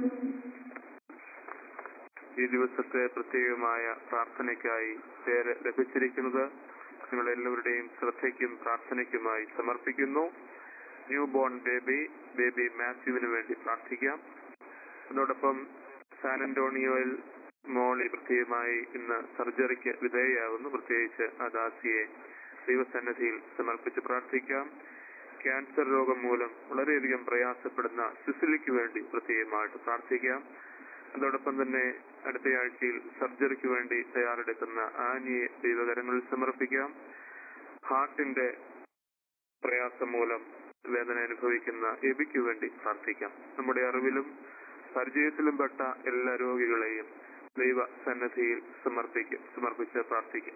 ഈ ദിവസത്തെ പ്രത്യേകമായ പ്രാർത്ഥനയ്ക്കായി പേര് ലഭിച്ചിരിക്കുന്നത് നിങ്ങളെല്ലാവരുടെയും ശ്രദ്ധയ്ക്കും പ്രാർത്ഥനയ്ക്കുമായി സമർപ്പിക്കുന്നു ന്യൂ ബോൺ ബേബി ബേബി മാത്യുവിന് വേണ്ടി പ്രാർത്ഥിക്കാം അതോടൊപ്പം സാൻ അന്റോണിയോയിൽ മോളി പ്രത്യേകമായി ഇന്ന് സർജറിക്ക് വിധേയയാകുന്നു പ്രത്യേകിച്ച് ആ ദാസിയെ ദൈവസന്നിധിയിൽ സമർപ്പിച്ച് പ്രാർത്ഥിക്കാം ക്യാൻസർ രോഗം മൂലം വളരെയധികം പ്രയാസപ്പെടുന്ന സിസിലിക്ക് വേണ്ടി പ്രത്യേകമായിട്ട് പ്രാർത്ഥിക്കാം അതോടൊപ്പം തന്നെ അടുത്തയാഴ്ചയിൽ സർജറിക്ക് വേണ്ടി തയ്യാറെടുക്കുന്ന ആനിയെ ദൈവകരങ്ങളിൽ സമർപ്പിക്കാം ഹാർട്ടിന്റെ പ്രയാസം മൂലം വേദന അനുഭവിക്കുന്ന എബിക്ക് വേണ്ടി പ്രാർത്ഥിക്കാം നമ്മുടെ അറിവിലും പരിചയത്തിലും പെട്ട എല്ലാ രോഗികളെയും ദൈവ സന്നദ്ധിയിൽ സമർപ്പിക്കും സമർപ്പിച്ച് പ്രാർത്ഥിക്കും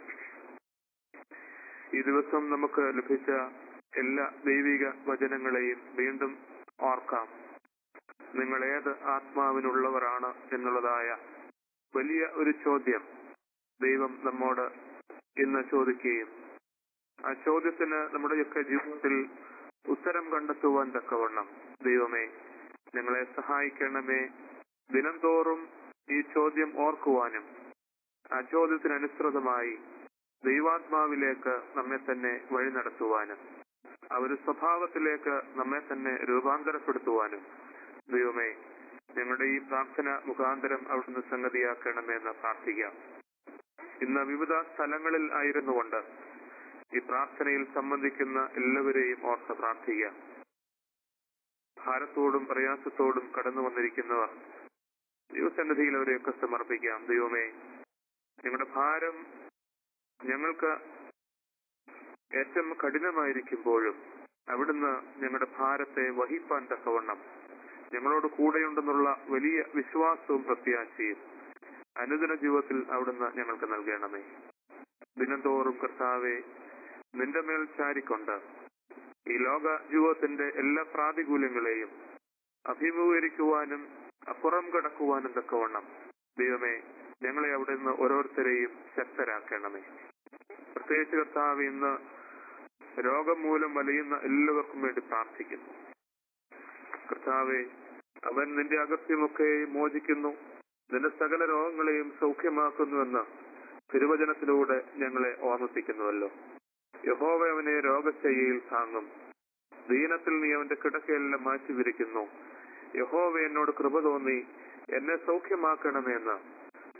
ഈ ദിവസം നമുക്ക് ലഭിച്ച എല്ലാ ദൈവിക വചനങ്ങളെയും വീണ്ടും ഓർക്കാം നിങ്ങൾ ഏത് ആത്മാവിനുള്ളവരാണ് എന്നുള്ളതായ വലിയ ഒരു ചോദ്യം ദൈവം നമ്മോട് ഇന്ന് ചോദിക്കുകയും ആ ചോദ്യത്തിന് നമ്മുടെയൊക്കെ ജീവിതത്തിൽ ഉത്തരം കണ്ടെത്തുവാൻ തക്കവണ്ണം ദൈവമേ ഞങ്ങളെ സഹായിക്കണമേ ദിനംതോറും ഈ ചോദ്യം ഓർക്കുവാനും ആ ചോദ്യത്തിനനുസൃതമായി ദൈവാത്മാവിലേക്ക് നമ്മെ തന്നെ വഴി നടത്തുവാനും ആ ഒരു സ്വഭാവത്തിലേക്ക് നമ്മെ തന്നെ രൂപാന്തരപ്പെടുത്തുവാനും ദൈവമേ ഞങ്ങളുടെ ഈ പ്രാർത്ഥന മുഖാന്തരം അവിടുന്ന് സംഗതിയാക്കണമെന്ന് പ്രാർത്ഥിക്കാം ഇന്ന് വിവിധ സ്ഥലങ്ങളിൽ ആയിരുന്നുകൊണ്ട് ഈ പ്രാർത്ഥനയിൽ സംബന്ധിക്കുന്ന എല്ലാവരെയും ഓർത്ത് പ്രാർത്ഥിക്കാം ഭാരത്തോടും പ്രയാസത്തോടും കടന്നു വന്നിരിക്കുന്നവർ ദൈവസന്നിധിയിൽ അവരെയൊക്കെ സമർപ്പിക്കാം ദൈവമേ ഞങ്ങളുടെ ഭാരം ഞങ്ങൾക്ക് ഏറ്റവും കഠിനമായിരിക്കുമ്പോഴും അവിടുന്ന് ഞങ്ങളുടെ ഭാരത്തെ വഹിപ്പാൻ തക്കവണ്ണം ഞങ്ങളോട് കൂടെയുണ്ടെന്നുള്ള വലിയ വിശ്വാസവും പ്രത്യാശയും അനുദിന ജീവിതത്തിൽ അവിടുന്ന് ഞങ്ങൾക്ക് നൽകണമേ ദിനംതോറും കർത്താവെ നിന്റെ മേൽ ചാരിക്കൊണ്ട് ഈ ലോക ജീവിതത്തിന്റെ എല്ലാ പ്രാതികൂല്യങ്ങളെയും അഭിമുഖീകരിക്കുവാനും അപ്പുറം കടക്കുവാനും തക്കവണ്ണം ദൈവമേ ഞങ്ങളെ അവിടെ നിന്ന് ഓരോരുത്തരെയും ശക്തരാക്കണമേ പ്രത്യേകിച്ച് കർത്താവ് ഇന്ന് രോഗം മൂലം വലയുന്ന എല്ലാവർക്കും വേണ്ടി പ്രാർത്ഥിക്കുന്നു കർത്താവെ അവൻ നിന്റെ അകത്യമൊക്കെ മോചിക്കുന്നു നിന്റെ സകല രോഗങ്ങളെയും സൗഖ്യമാക്കുന്നുവെന്ന് തിരുവചനത്തിലൂടെ ഞങ്ങളെ ഓർമ്മിപ്പിക്കുന്നുവല്ലോ യഹോവ അവനെ രോഗശയ്യയിൽ താങ്ങും ദീനത്തിൽ നീ അവന്റെ കിടക്കയെല്ലാം മാറ്റിവിരിക്കുന്നു യഹോവ എന്നോട് കൃപ തോന്നി എന്നെ സൗഖ്യമാക്കണമെന്ന്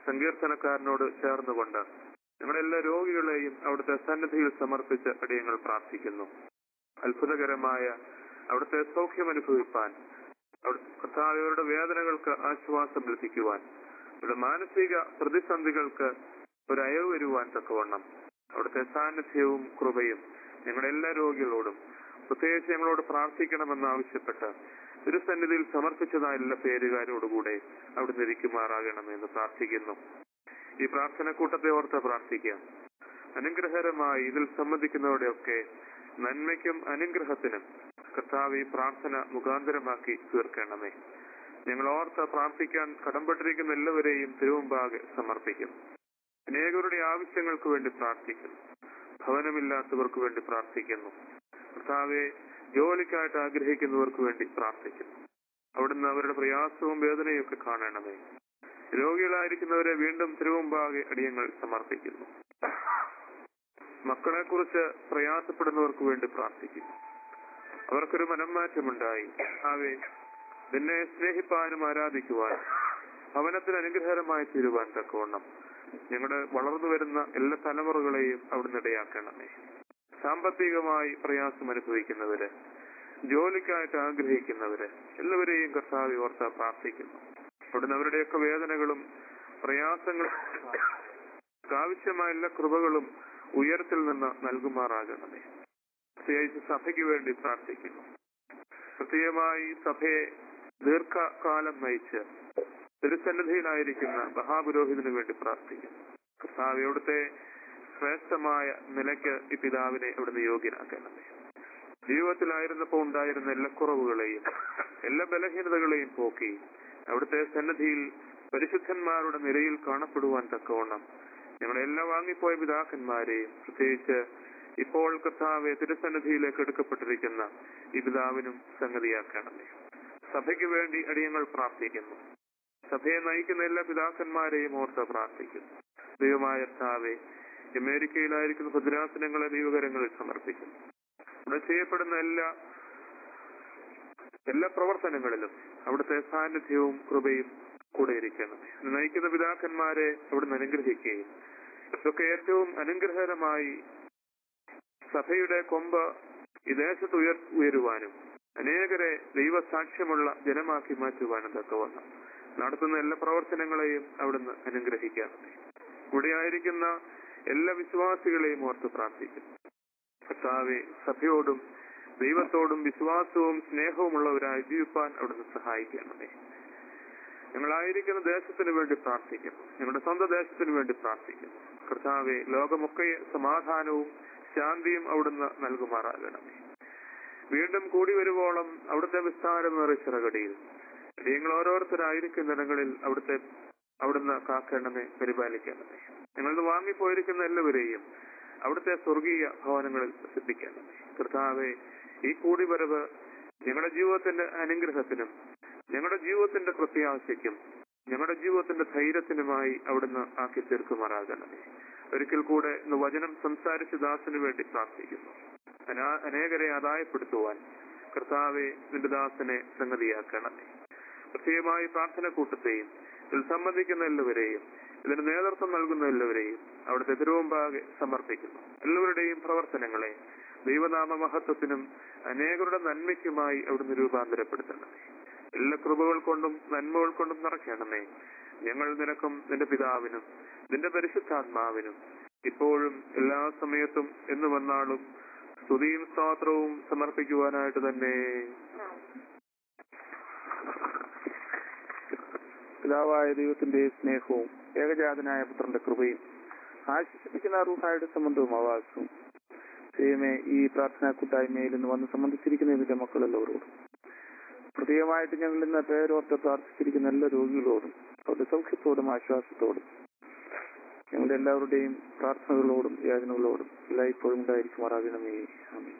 സങ്കീർത്തനക്കാരനോട് ചേർന്നുകൊണ്ട് ഞങ്ങളുടെ എല്ലാ രോഗികളെയും അവിടുത്തെ സന്നിധിയിൽ സമർപ്പിച്ച് അടിയങ്ങൾ പ്രാർത്ഥിക്കുന്നു അത്ഭുതകരമായ അവിടുത്തെ സൗഖ്യം അനുഭവിപ്പാൻ അവിടുത്തെ കർത്താവരുടെ വേദനകൾക്ക് ആശ്വാസം ലഭിക്കുവാൻ അവരുടെ മാനസിക പ്രതിസന്ധികൾക്ക് ഒരു അയവ് വരുവാൻ തക്കവണ്ണം അവിടുത്തെ സാന്നിധ്യവും കൃപയും ഞങ്ങളുടെ എല്ലാ രോഗികളോടും പ്രത്യേകിച്ച് ഞങ്ങളോട് പ്രാർത്ഥിക്കണമെന്ന് ആവശ്യപ്പെട്ട് തിരുസന്നിധിയിൽ സമർപ്പിച്ചതായ എല്ലാ പേരുകാരോടുകൂടെ അവിടുന്ന് ഇരിക്കുമാറാകണമെന്ന് പ്രാർത്ഥിക്കുന്നു ഈ പ്രാർത്ഥന കൂട്ടത്തെ ഓർത്ത് പ്രാർത്ഥിക്കാം അനുഗ്രഹകരമായി ഇതിൽ സംബന്ധിക്കുന്നവരുടെയൊക്കെ നന്മയ്ക്കും അനുഗ്രഹത്തിനും കർത്താവ് ഈ പ്രാർത്ഥന മുഖാന്തരമാക്കി തീർക്കണമേ ഞങ്ങൾ ഓർത്ത് പ്രാർത്ഥിക്കാൻ കടംപെട്ടിരിക്കുന്ന എല്ലാവരെയും തിരുമുമ്പാകെ സമർപ്പിക്കും അനേകരുടെ ആവശ്യങ്ങൾക്ക് വേണ്ടി പ്രാർത്ഥിക്കുന്നു ഭവനമില്ലാത്തവർക്ക് വേണ്ടി പ്രാർത്ഥിക്കുന്നു കർത്താവെ ജോലിക്കായിട്ട് ആഗ്രഹിക്കുന്നവർക്ക് വേണ്ടി പ്രാർത്ഥിക്കുന്നു അവിടുന്ന് അവരുടെ പ്രയാസവും വേദനയും ഒക്കെ കാണണമേ രോഗികളായിരിക്കുന്നവരെ വീണ്ടും തിരുമുമ്പാകെ അടിയങ്ങൾ സമർപ്പിക്കുന്നു മക്കളെ കുറിച്ച് പ്രയാസപ്പെടുന്നവർക്ക് വേണ്ടി പ്രാർത്ഥിക്കുന്നു അവർക്കൊരു മനംമാറ്റമുണ്ടായി ആവേ നിന്നെ സ്നേഹിപ്പാനും ആരാധിക്കുവാനും ഭവനത്തിന് അനുഗ്രഹകരമായി തീരുവാൻ തക്കവണ്ണം ഞങ്ങളുടെ വളർന്നു വരുന്ന എല്ലാ തലമുറകളെയും അവിടുന്ന് ഇടയാക്കണമേ സാമ്പത്തികമായി പ്രയാസം അനുഭവിക്കുന്നവര് ജോലിക്കായിട്ട് ആഗ്രഹിക്കുന്നവര് എല്ലാവരെയും കർത്താവി ഓർത്ത പ്രാർത്ഥിക്കുന്നു അവിടുന്ന് അവരുടെയൊക്കെ വേദനകളും പ്രയാസങ്ങളും ആവശ്യമായ എല്ലാ കൃപകളും ഉയരത്തിൽ നിന്ന് നൽകുമാറാകണമേ പ്രത്യേകിച്ച് സഭയ്ക്ക് വേണ്ടി പ്രാർത്ഥിക്കുന്നു പ്രത്യേകമായി സഭയെ ദീർഘകാലം നയിച്ച് തിരുസന്നിധിയിലായിരിക്കുന്ന മഹാപുരോഹിതന് വേണ്ടി പ്രാർത്ഥിക്കുന്നു കർത്താവ് അവിടുത്തെ ശ്രേഷ്ഠമായ നിലയ്ക്ക് ഈ പിതാവിനെ അവിടുന്ന് യോഗ്യനാക്കണമേ ജീവിതത്തിലായിരുന്നപ്പോൾ ഉണ്ടായിരുന്ന എല്ലാ കുറവുകളെയും എല്ലാ ബലഹീനതകളെയും പോക്കി അവിടുത്തെ സന്നിധിയിൽ പരിശുദ്ധന്മാരുടെ നിരയിൽ കാണപ്പെടുവാൻ തക്കവണ്ണം ഞങ്ങളെ എല്ലാ വാങ്ങിപ്പോയ പിതാക്കന്മാരെയും പ്രത്യേകിച്ച് ഇപ്പോൾ കർത്താവെ തിരുസന്നിധിയിലേക്ക് എടുക്കപ്പെട്ടിരിക്കുന്ന ഈ പിതാവിനും സംഗതിയാക്കണമേ സഭയ്ക്ക് വേണ്ടി അടിയങ്ങൾ പ്രാർത്ഥിക്കുന്നു സഭയെ നയിക്കുന്ന എല്ലാ പിതാക്കന്മാരെയും ഓർത്ത് പ്രാർത്ഥിക്കുന്നു ദൈവമായ കർത്താവെ അമേരിക്കയിലായിരിക്കുന്ന ഭദ്രാസനങ്ങളെ ദൈവകരങ്ങളിൽ സമർപ്പിക്കുന്നു ഇവിടെ ചെയ്യപ്പെടുന്ന എല്ലാ എല്ലാ പ്രവർത്തനങ്ങളിലും അവിടുത്തെ സാന്നിധ്യവും കൃപയും കൂടെ ഇരിക്കണം നയിക്കുന്ന പിതാക്കന്മാരെ അവിടുന്ന് അനുഗ്രഹിക്കുകയും ഇതൊക്കെ ഏറ്റവും അനുഗ്രഹകരമായി സഭയുടെ കൊമ്പ് ഈ ദേശത്ത് ഉയർ ഉയരുവാനും അനേകരെ ദൈവസാക്ഷ്യമുള്ള ജനമാക്കി മാറ്റുവാനും തക്കവണ്ണം നടത്തുന്ന എല്ലാ പ്രവർത്തനങ്ങളെയും അവിടുന്ന് അനുഗ്രഹിക്കാറുണ്ട് ഇവിടെയായിരിക്കുന്ന എല്ലാ വിശ്വാസികളെയും ഓർത്ത് പ്രാർത്ഥിക്കുന്നു കർത്താവെ സഭയോടും ദൈവത്തോടും വിശ്വാസവും സ്നേഹവുമുള്ളവരായി ജീവിപ്പാൻ അവിടുന്ന് സഹായിക്കണമേ ഞങ്ങളായിരിക്കുന്ന ദേശത്തിന് വേണ്ടി പ്രാർത്ഥിക്കുന്നു ഞങ്ങളുടെ സ്വന്തം ദേശത്തിന് വേണ്ടി പ്രാർത്ഥിക്കുന്നു കർത്താവെ ലോകമൊക്കെ സമാധാനവും ശാന്തിയും അവിടുന്ന് നൽകുമാറാകണമേ വീണ്ടും കൂടി വരുവോളം അവിടുത്തെ വിസ്താരം നിറ ചിറകടിയിൽ നിങ്ങൾ ഓരോരുത്തരായിരിക്കുന്നിടങ്ങളിൽ അവിടുത്തെ അവിടുന്ന് കാക്കണമേ പരിപാലിക്കണമേ ഞങ്ങൾ വാങ്ങിപ്പോയിരിക്കുന്ന എല്ലാവരെയും അവിടുത്തെ സ്വർഗീയ ഭവനങ്ങളിൽ പ്രസിദ്ധിക്കണമേ കർത്താവെ ഈ കൂടിവരവ് ഞങ്ങളുടെ ജീവിതത്തിന്റെ അനുഗ്രഹത്തിനും ഞങ്ങളുടെ ജീവിതത്തിന്റെ പ്രത്യാശയ്ക്കും ഞങ്ങളുടെ ജീവിതത്തിന്റെ ധൈര്യത്തിനുമായി അവിടുന്ന് ആക്കി തീർക്കുമാറാകണമേ ഒരിക്കൽ കൂടെ ഇന്ന് വചനം സംസാരിച്ച ദാസന് വേണ്ടി പ്രാർത്ഥിക്കുന്നു അനാ- അനേകരെ ആദായപ്പെടുത്തുവാൻ കർത്താവെ നിന്റെ ദാസനെ സംഗതിയാക്കണമേ പ്രത്യേകമായി പ്രാർത്ഥന കൂട്ടത്തെയും ഇതിൽ സംബന്ധിക്കുന്ന എല്ലാവരെയും ഇതിന് നേതൃത്വം നൽകുന്ന എല്ലാവരെയും അവിടുത്തെ തിരുവമ്പാകെ സമർപ്പിക്കുന്നു എല്ലാവരുടെയും പ്രവർത്തനങ്ങളെ ദൈവനാമ മഹത്വത്തിനും അനേകരുടെ നന്മയ്ക്കുമായി അവിടുന്ന് രൂപാന്തരപ്പെടുത്തണമേ എല്ലാ കൃപകൾ കൊണ്ടും നന്മകൾ കൊണ്ടും നിറയ്ക്കണമേ ഞങ്ങൾ നിനക്കും നിന്റെ പിതാവിനും നിന്റെ പരിശുദ്ധാത്മാവിനും ഇപ്പോഴും എല്ലാ സമയത്തും എന്ന് വന്നാളും സ്തുതിയും സ്തോത്രവും സമർപ്പിക്കുവാനായിട്ട് തന്നെ പിതാവായ ദൈവത്തിന്റെ സ്നേഹവും ഏകജാതനായ പുത്രന്റെ കൃപയും ആശ്വസിപ്പിക്കുന്ന റൂഹായുടെ സംബന്ധവും ആവാസവും ദൈവമേ ഈ പ്രാർത്ഥനാ കൂട്ടായ്മയിൽ ഇന്ന് വന്ന് സംബന്ധിച്ചിരിക്കുന്ന ഇതിന്റെ മക്കളെല്ലാവരോടും പ്രത്യേകമായിട്ട് ഞങ്ങൾ ഇന്ന് പേരോർത്ത് പ്രാർത്ഥിച്ചിരിക്കുന്ന എല്ലാ രോഗികളോടും അവരുടെ സൗഖ്യത്തോടും ആശ്വാസത്തോടും ഞങ്ങളുടെ എല്ലാവരുടെയും പ്രാർത്ഥനകളോടും യാതനകളോടും എല്ലാം ഇപ്പോഴും ഉണ്ടായിരിക്കുമാറാകണമേ ആമേൻ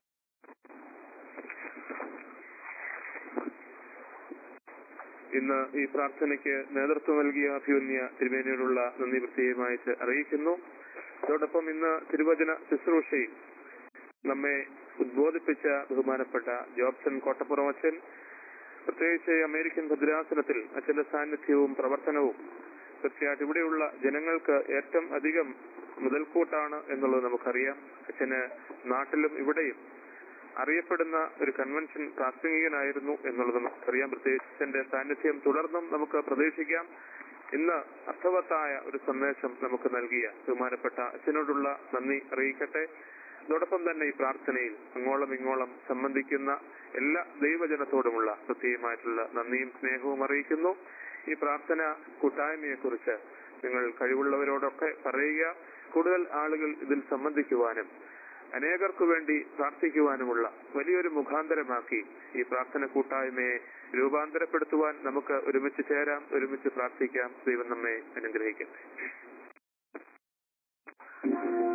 ഇന്ന് ഈ പ്രാർത്ഥനയ്ക്ക് നേതൃത്വം നൽകിയ അഭ്യുന്യ തിരുമേനിയോടുള്ള നന്ദി പ്രത്യേകമായിട്ട് അറിയിക്കുന്നു അതോടൊപ്പം ഇന്ന് തിരുവചന ശുശ്രൂഷയിൽ നമ്മെ ഉദ്ബോധിപ്പിച്ച ബഹുമാനപ്പെട്ട ജോബ്സൺ കോട്ടപ്പുറം അച്ഛൻ പ്രത്യേകിച്ച് അമേരിക്കൻ ഭദ്രാസനത്തിൽ അച്ഛന്റെ സാന്നിധ്യവും പ്രവർത്തനവും തീർച്ചയായിട്ടും ഇവിടെയുള്ള ജനങ്ങൾക്ക് ഏറ്റവും അധികം മുതൽക്കൂട്ടാണ് എന്നുള്ളത് നമുക്കറിയാം അച്ഛന് നാട്ടിലും ഇവിടെയും അറിയപ്പെടുന്ന ഒരു കൺവെൻഷൻ പ്രാസംഗികനായിരുന്നു എന്നുള്ളത് നമുക്കറിയാം പ്രത്യേകിച്ച് അച്ഛന്റെ സാന്നിധ്യം തുടർന്നും നമുക്ക് പ്രതീക്ഷിക്കാം ഇന്ന് അർത്ഥവത്തായ ഒരു സന്ദേശം നമുക്ക് നൽകിയ ബഹുമാനപ്പെട്ട അച്ഛനോടുള്ള നന്ദി അറിയിക്കട്ടെ അതോടൊപ്പം തന്നെ ഈ പ്രാർത്ഥനയിൽ അങ്ങോളം ഇങ്ങോളം സംബന്ധിക്കുന്ന എല്ലാ ദൈവജനത്തോടുമുള്ള പ്രത്യേകമായിട്ടുള്ള നന്ദിയും സ്നേഹവും അറിയിക്കുന്നു ഈ പ്രാർത്ഥന കൂട്ടായ്മയെ കുറിച്ച് നിങ്ങൾ കഴിവുള്ളവരോടൊക്കെ പറയുക കൂടുതൽ ആളുകൾ ഇതിൽ സംബന്ധിക്കുവാനും അനേകർക്കു വേണ്ടി പ്രാർത്ഥിക്കുവാനുമുള്ള വലിയൊരു മുഖാന്തരമാക്കി ഈ പ്രാർത്ഥന കൂട്ടായ്മയെ രൂപാന്തരപ്പെടുത്തുവാൻ നമുക്ക് ഒരുമിച്ച് ചേരാം ഒരുമിച്ച് പ്രാർത്ഥിക്കാം ദൈവം നമ്മെ അനുഗ്രഹിക്കട്ടെ